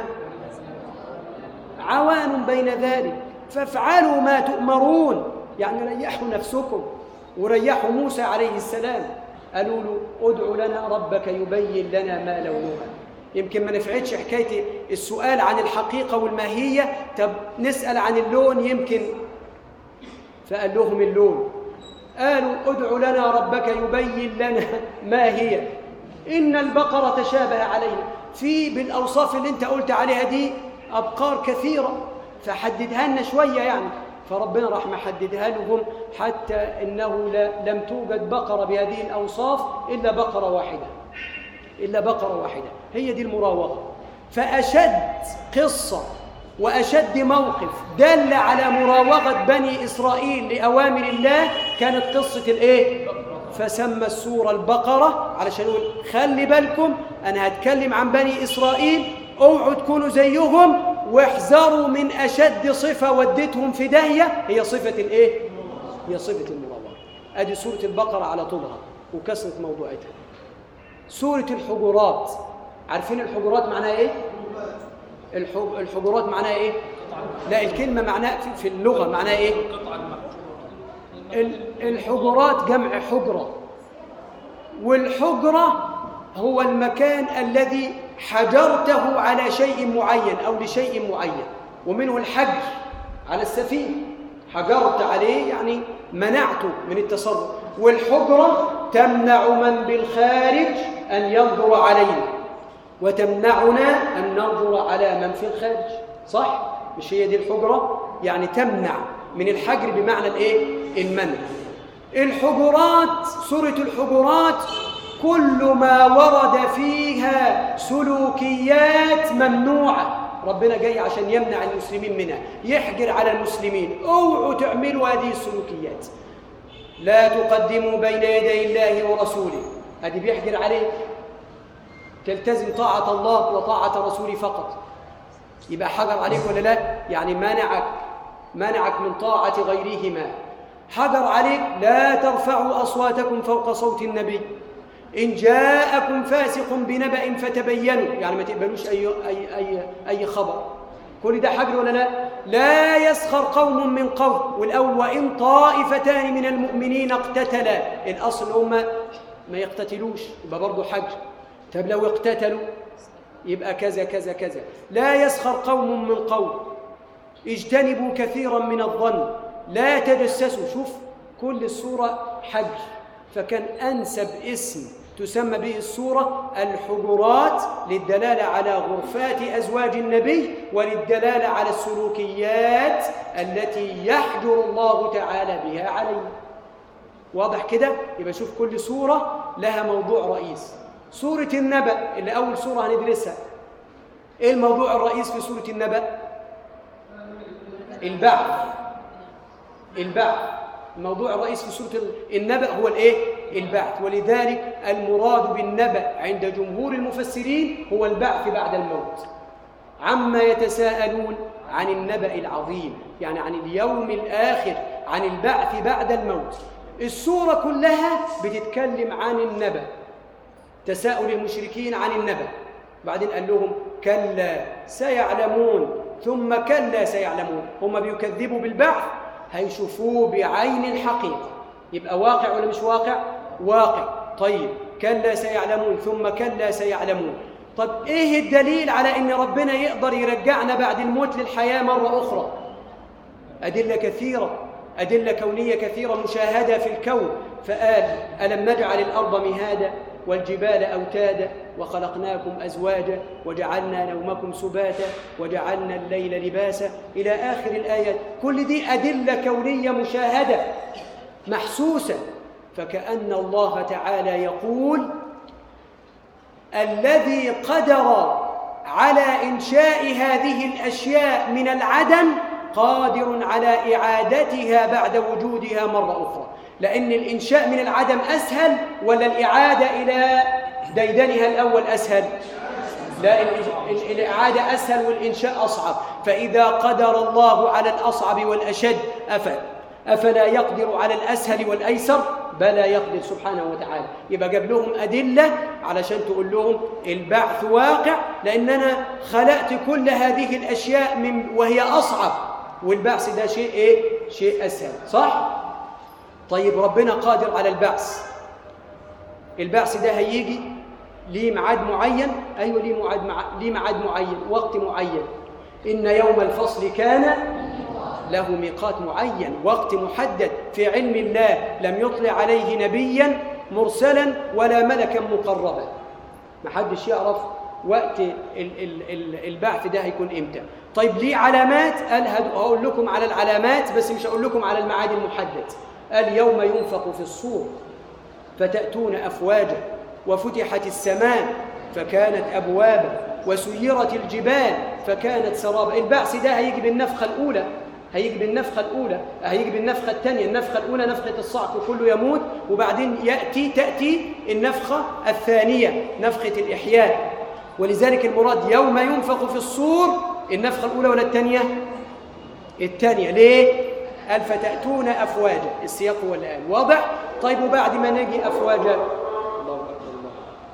عوان بين ذلك فافعلوا ما تؤمرون يعني ريحوا نفسكم وريحوا موسى عليه السلام قالوا له ادع لنا ربك يبين لنا ما لونها يمكن ما نفعتش حكايه السؤال عن الحقيقه والماهيه طب نسال عن اللون يمكن فقال لهم اللون قالوا ادع لنا ربك يبين لنا ما هي ان البقره تشابه علينا في بالاوصاف اللي انت قلت عليها دي ابقار كثيره فحددها لنا شويه يعني فربنا راح محددها لهم حتى انه لا لم توجد بقره بهذه الاوصاف الا بقره واحده الا بقره واحده هي دي المراوغه فاشد قصه واشد موقف دل على مراوغه بني اسرائيل لاوامر الله كانت قصه الايه فسمى السورة البقرة علشان يقول خلي بالكم أنا هتكلم عن بني إسرائيل اوعوا تكونوا زيهم واحذروا من أشد صفة ودتهم في داهية هي صفة الإيه؟ هي صفة المناورة أدي سورة البقرة على طولها وكسرة موضوعتها سورة الحجرات عارفين الحجرات معناها إيه؟ الحج- الحجرات معناها إيه؟ لا الكلمة معناها في- في اللغة معناها إيه؟ قطعا محجورة ال- الحجرات جمع حجرة والحجرة هو المكان الذي حجرته على شيء معين أو لشيء معين ومنه الحجر على السفينة حجرت عليه يعني منعته من التصرف والحجرة تمنع من بالخارج أن ينظر علينا وتمنعنا أن ننظر على من في الخارج صح؟ مش هي دي الحجرة؟ يعني تمنع من الحجر بمعنى الإيه؟ المنع الحجرات سورة الحجرات كل ما ورد فيها سلوكيات ممنوعة ربنا جاي عشان يمنع المسلمين منها يحجر على المسلمين اوعوا تعملوا هذه السلوكيات لا تقدموا بين يدي الله ورسوله هذه بيحجر عليك تلتزم طاعة الله وطاعة رسوله فقط يبقى حجر عليك ولا لا يعني منعك منعك من طاعة غيرهما حجر عليك لا ترفعوا أصواتكم فوق صوت النبي إن جاءكم فاسق بنبأ فتبينوا يعني ما تقبلوش أي, أي, أي, أي خبر كل ده حجر ولا لا لا يسخر قوم من قوم والأول وإن طائفتان من المؤمنين اقتتلا الأصل هم ما يقتتلوش يبقى برضه حجر طب لو اقتتلوا يبقى كذا كذا كذا لا يسخر قوم من قوم اجتنبوا كثيرا من الظن لا تجسسوا شوف كل السورة حجر فكان أنسب اسم تسمى به السورة الحجرات للدلالة على غرفات أزواج النبي وللدلالة على السلوكيات التي يحجر الله تعالى بها علينا واضح كده يبقى شوف كل سورة لها موضوع رئيس سورة النبأ اللي أول سورة هندرسها إيه الموضوع الرئيس في سورة النبأ البعث البعث الموضوع الرئيس في سورة النبأ هو الإيه؟ البعث ولذلك المراد بالنبأ عند جمهور المفسرين هو البعث بعد الموت عما يتساءلون عن النبأ العظيم يعني عن اليوم الآخر عن البعث بعد الموت السورة كلها بتتكلم عن النبأ تساؤل المشركين عن النبأ بعدين قال لهم كلا سيعلمون ثم كلا سيعلمون هم بيكذبوا بالبعث هيشوفوه بعين الحقيقة يبقى واقع ولا مش واقع؟ واقع طيب كلا سيعلمون ثم كلا سيعلمون طب ايه الدليل على ان ربنا يقدر يرجعنا بعد الموت للحياة مرة أخرى أدلة كثيرة أدلة كونية كثيرة مشاهدة في الكون فقال ألم نجعل الأرض مهادا والجبال أوتادا وخلقناكم أزواجا وجعلنا نومكم سباتا وجعلنا الليل لباسا إلى آخر الآيات كل دي أدلة كونية مشاهدة محسوسة فكأن الله تعالى يقول الذي قدر على إنشاء هذه الأشياء من العدم قادر على إعادتها بعد وجودها مرة أخرى لأن الإنشاء من العدم أسهل ولا الإعادة إلى ديدنها الأول أسهل لا ال- ال- الإعادة أسهل والإنشاء أصعب فإذا قدر الله على الأصعب والأشد أفل أفلا يقدر على الأسهل والأيسر بلى يقدر سبحانه وتعالى يبقى جاب لهم أدلة علشان تقول لهم البعث واقع لأن أنا خلقت كل هذه الأشياء من وهي أصعب والبعث ده شيء إيه؟ شيء أسهل صح؟ طيب ربنا قادر على البعث البعث ده هيجي ليه ميعاد معين ايوه ليه ميعاد مع... ليه ميعاد معين وقت معين ان يوم الفصل كان له ميقات معين وقت محدد في علم الله لم يطلع عليه نبيا مرسلا ولا ملكا مقربا محدش يعرف وقت ال- ال- ال- البعث ده هيكون امتى طيب ليه علامات قال هد- هقول لكم على العلامات بس مش هقول لكم على الميعاد المحدد قال يوم ينفق في الصور فتأتون أفواجا وفتحت السماء فكانت أبوابا وسيرت الجبال فكانت سرابا البعث ده هيجي بالنفخة الأولى هيجي بالنفخة الأولى هيجي بالنفخة الثانية النفخة الأولى نفخة الصعق وكله يموت وبعدين يأتي تأتي النفخة الثانية نفخة الإحياء ولذلك المراد يوم ينفخ في الصور النفخة الأولى ولا الثانية الثانية ليه؟ قال فتأتون أفواجا السياق هو اللي قال واضح؟ طيب وبعد ما نجي أفواجا الله أكبر الله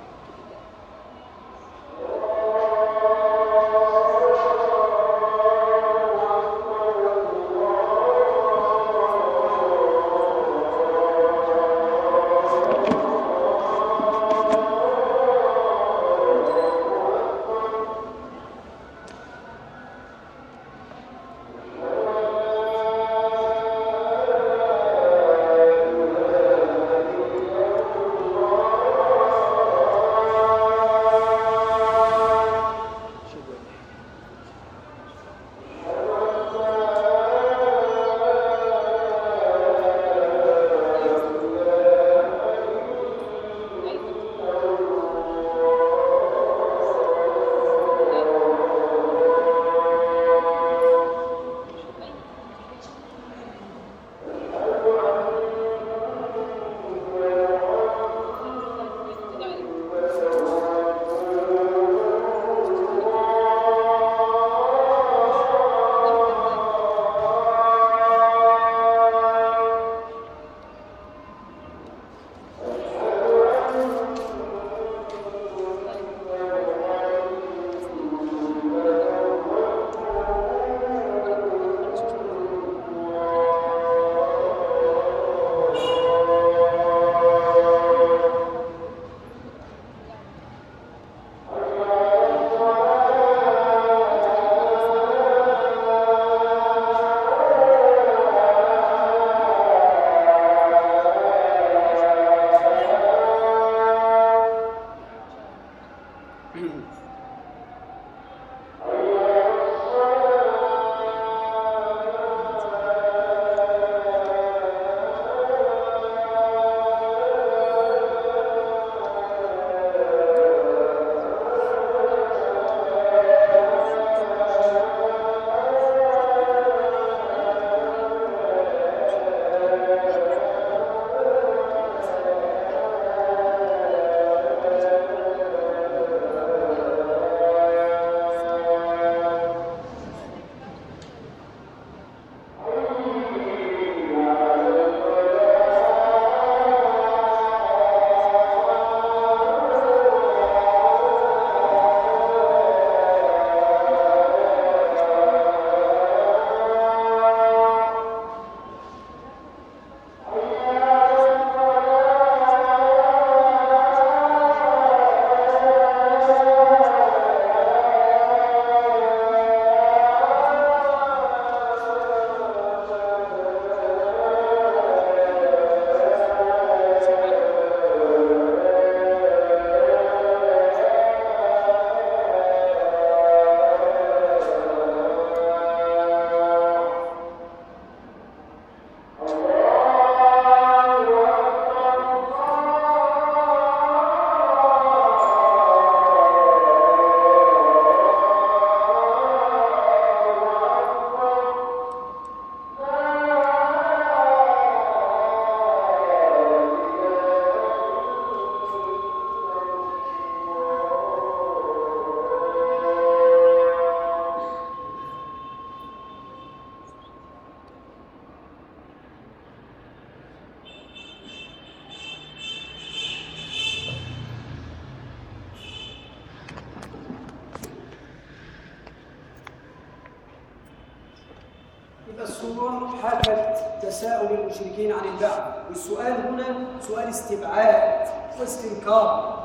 يبقى الصورة حكت تساؤل المشركين عن البعث والسؤال هنا سؤال استبعاد واستنكار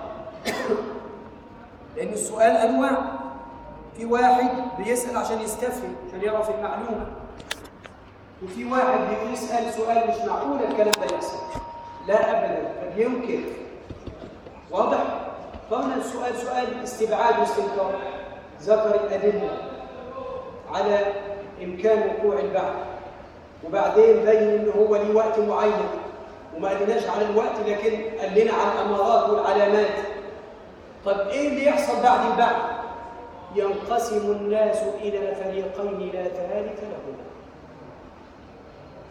لأن السؤال أنواع في واحد بيسأل عشان يستفهم عشان يعرف المعلومة وفي واحد بيسأل سؤال مش معقول الكلام ده يحصل لا أبدا قد يمكن واضح؟ فهنا السؤال سؤال استبعاد واستنكار ذكر الأدلة على إمكان وقوع البعث وبعدين بين إن هو ليه وقت معين وما قالناش على الوقت لكن قال لنا على الأمارات والعلامات طب إيه اللي يحصل بعد البعث؟ ينقسم الناس إلى فريقين لا ثالث لهما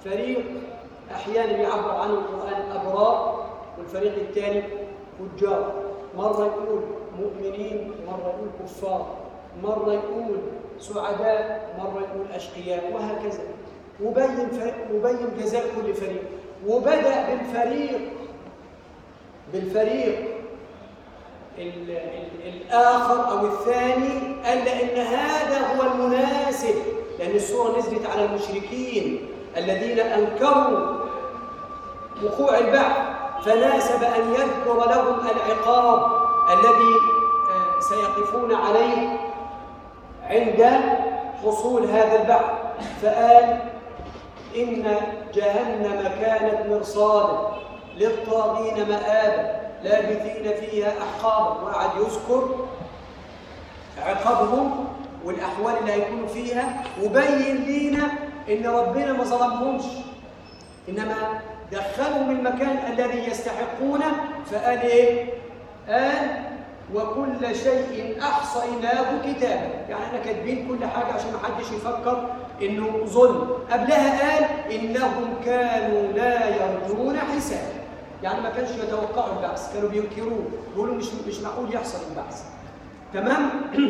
فريق أحيانا يعبر عنه القرآن أبرار والفريق الثاني فجار مرة يقول مؤمنين مرة يقول كفار مرة يقول سعداء مرة يقول أشقياء وهكذا وبين فريق وبين جزاء كل فريق وبدأ بالفريق بالفريق ال ال الآخر أو الثاني قال لأن هذا هو المناسب لأن السورة نزلت على المشركين الذين أنكروا وقوع البعث فناسب أن يذكر لهم العقاب الذي آه، سيقفون عليه عند حصول هذا البعث فقال إن جهنم كانت مرصادا للطاغين مآبا لابثين فيها أحقابا وقعد يذكر عقابهم والأحوال اللي هيكونوا فيها وبين لينا إن ربنا ما ظلمهمش إنما دخلهم المكان الذي يستحقونه فقال إيه؟ قال وكل شيء أحصيناه كتابا يعني احنا كاتبين كل حاجة عشان ما حدش يفكر إنه ظلم قبلها قال إنهم كانوا لا يرجون حسابا يعني ما كانش يتوقعوا البعث كانوا بينكروه بيقولوا مش مش معقول يحصل البعث تمام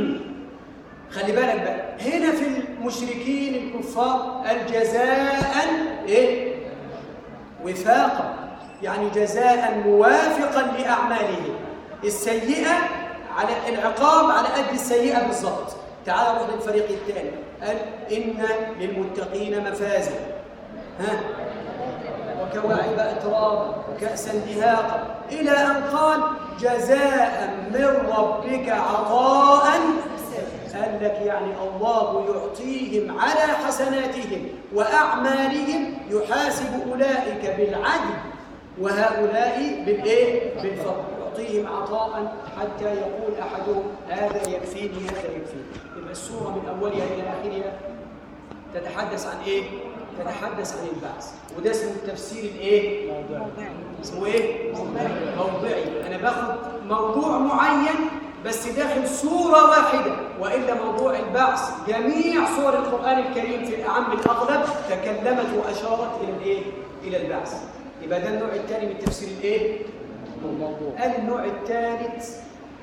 خلي بالك بقى هنا في المشركين الكفار الجزاء ايه وفاقا يعني جزاء موافقا لاعمالهم السيئه على العقاب على قد السيئه بالظبط تعال نروح للفريق الثاني قال ان للمتقين مفازا ها وكواعب اترابا وكاسا دهاقا الى ان قال جزاء من ربك عطاء قال لك يعني الله يعطيهم على حسناتهم وأعمالهم يحاسب أولئك بالعدل وهؤلاء بالإيه؟ بالفضل يعطيهم عطاء حتى يقول أحدهم هذا يكفيني هذا يكفيني يبقى السورة من أولها إلى آخرها تتحدث عن إيه؟ تتحدث عن البعث وده اسمه التفسير الإيه؟ اسمه إيه؟ موضعي أنا باخد موضوع معين بس داخل سورة واحدة وإلا موضوع البعث جميع سور القرآن الكريم في الأعم الأغلب تكلمت وأشارت إلى الإيه؟ إلى البعث يبقى ده النوع الثاني من تفسير الإيه؟ الموضوع قال النوع الثالث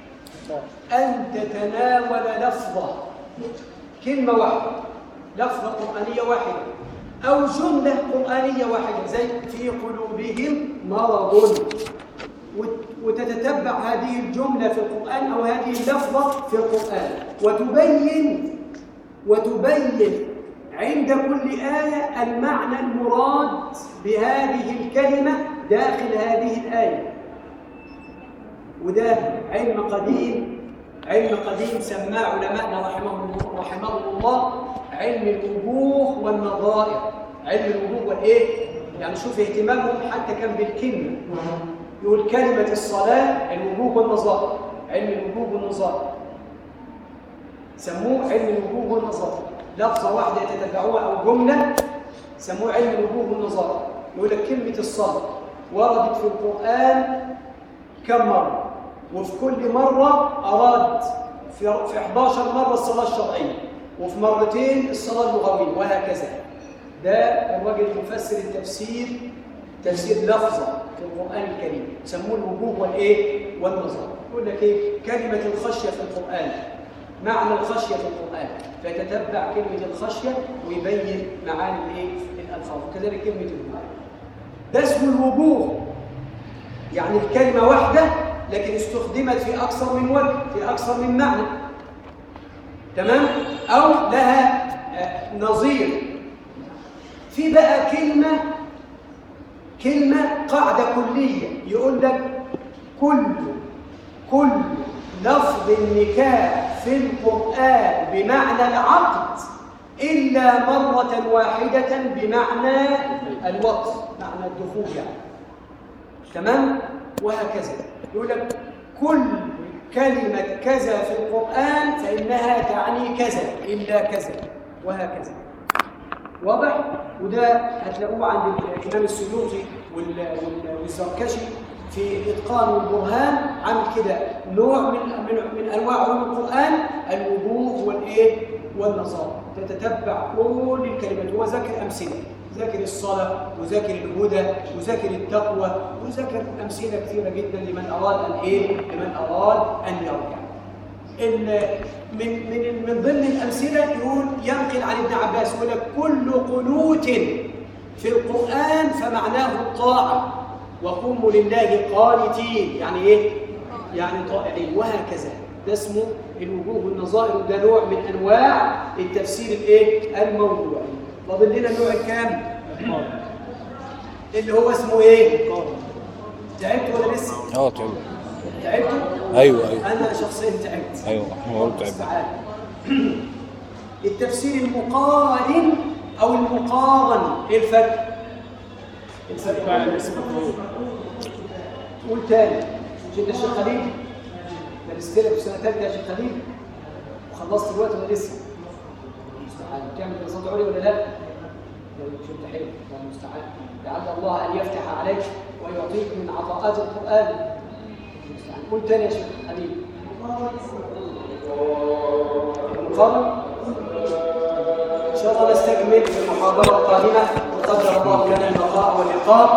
أن تتناول لفظة كلمة واحدة لفظة قرآنية واحدة أو جملة قرآنية واحدة زي في قلوبهم مرض وتتتبع هذه الجملة في القرآن أو هذه اللفظة في القرآن وتبين وتبين عند كل آية المعنى المراد بهذه الكلمة داخل هذه الآية وده علم قديم علم قديم سماه علماءنا رحمهم رحمهم الله علم الوجوه والنظائر علم الوجوه والايه يعني شوف اهتمامهم حتى كان بالكلمه يقول كلمة الصلاة الوجوه والنظائر علم الوجوه والنظائر سموه علم الوجوه والنظائر لفظة واحدة يتتبعوها أو جملة سموه علم الوجوه والنظائر يقول لك كلمة الصلاة وردت في القرآن كم مرة وفي كل مرة أراد في في 11 مرة الصلاة الشرعية وفي مرتين الصلاة اللغوية وهكذا ده الراجل مفسر التفسير تفسير لفظة في القرآن الكريم يسموه الوجوه والإيه؟ والنظر يقول لك إيه؟ كلمة الخشية في القرآن معنى الخشية في القرآن فيتتبع كلمة الخشية ويبين معاني الإيه؟ الألفاظ وكذلك كلمة الوجوه ده اسمه الوجوه يعني الكلمة واحدة لكن استخدمت في أكثر من وجه في أكثر من معنى تمام؟ أو لها آه، نظير في بقى كلمة كلمة قاعدة كلية يقول لك كل كل لفظ النكاح في القرآن بمعنى العقد إلا مرة واحدة بمعنى الوقت معنى الدخول يعني تمام وهكذا يقول لك كل كلمة كذا في القرآن فإنها تعني كذا إلا كذا وهكذا واضح وده هتلاقوه عند الامام السيوطي وال- وال- والزركشي في الاتقان والبرهان عامل كده نوع من من من انواع علوم القران الوجوه والايه والنظائر تتتبع كل الكلمات هو ذكر امثله ذاكر الصلاة وذاكر الهدى وذاكر التقوى وذاكر أمثلة كثيرة جدا لمن أراد أن إيه؟ لمن أراد أن يرجع. ال- من من من ضمن الأمثلة يقول ينقل عن ابن عباس يقول لك كل قنوت في القرآن فمعناه الطاعة وقوموا لله قانتين يعني إيه؟ يعني طائعين وهكذا ده اسمه الوجوه والنظائر وده نوع من أنواع التفسير الإيه؟ الموضوعي فاضل لنا النوع الكام؟ اللي هو اسمه إيه؟ تعبت ولا لسه؟ اه تعب تعبتوا؟ ايوه ايوه أنا شخصيا تعبت ايوه احنا برضه تعبنا تعال التفسير المقارن او المقارن ايه الفرق الفرق فعل الاسم مفعول قول تاني مش انت الشيخ خليل درست لك في سنه ثالثه يا شيخ خليل وخلصت الوقت ولا لسه المستعان بتعمل دراسات عليا ولا لا لو شفت حلو الله المستعان لعل الله ان يفتح عليك ويعطيك من عطاءات القران المستعان قول تاني يا شيخ خليل المقارن ان شاء الله نستكمل في المحاضره القادمه وقدر الله لنا اللقاء واللقاء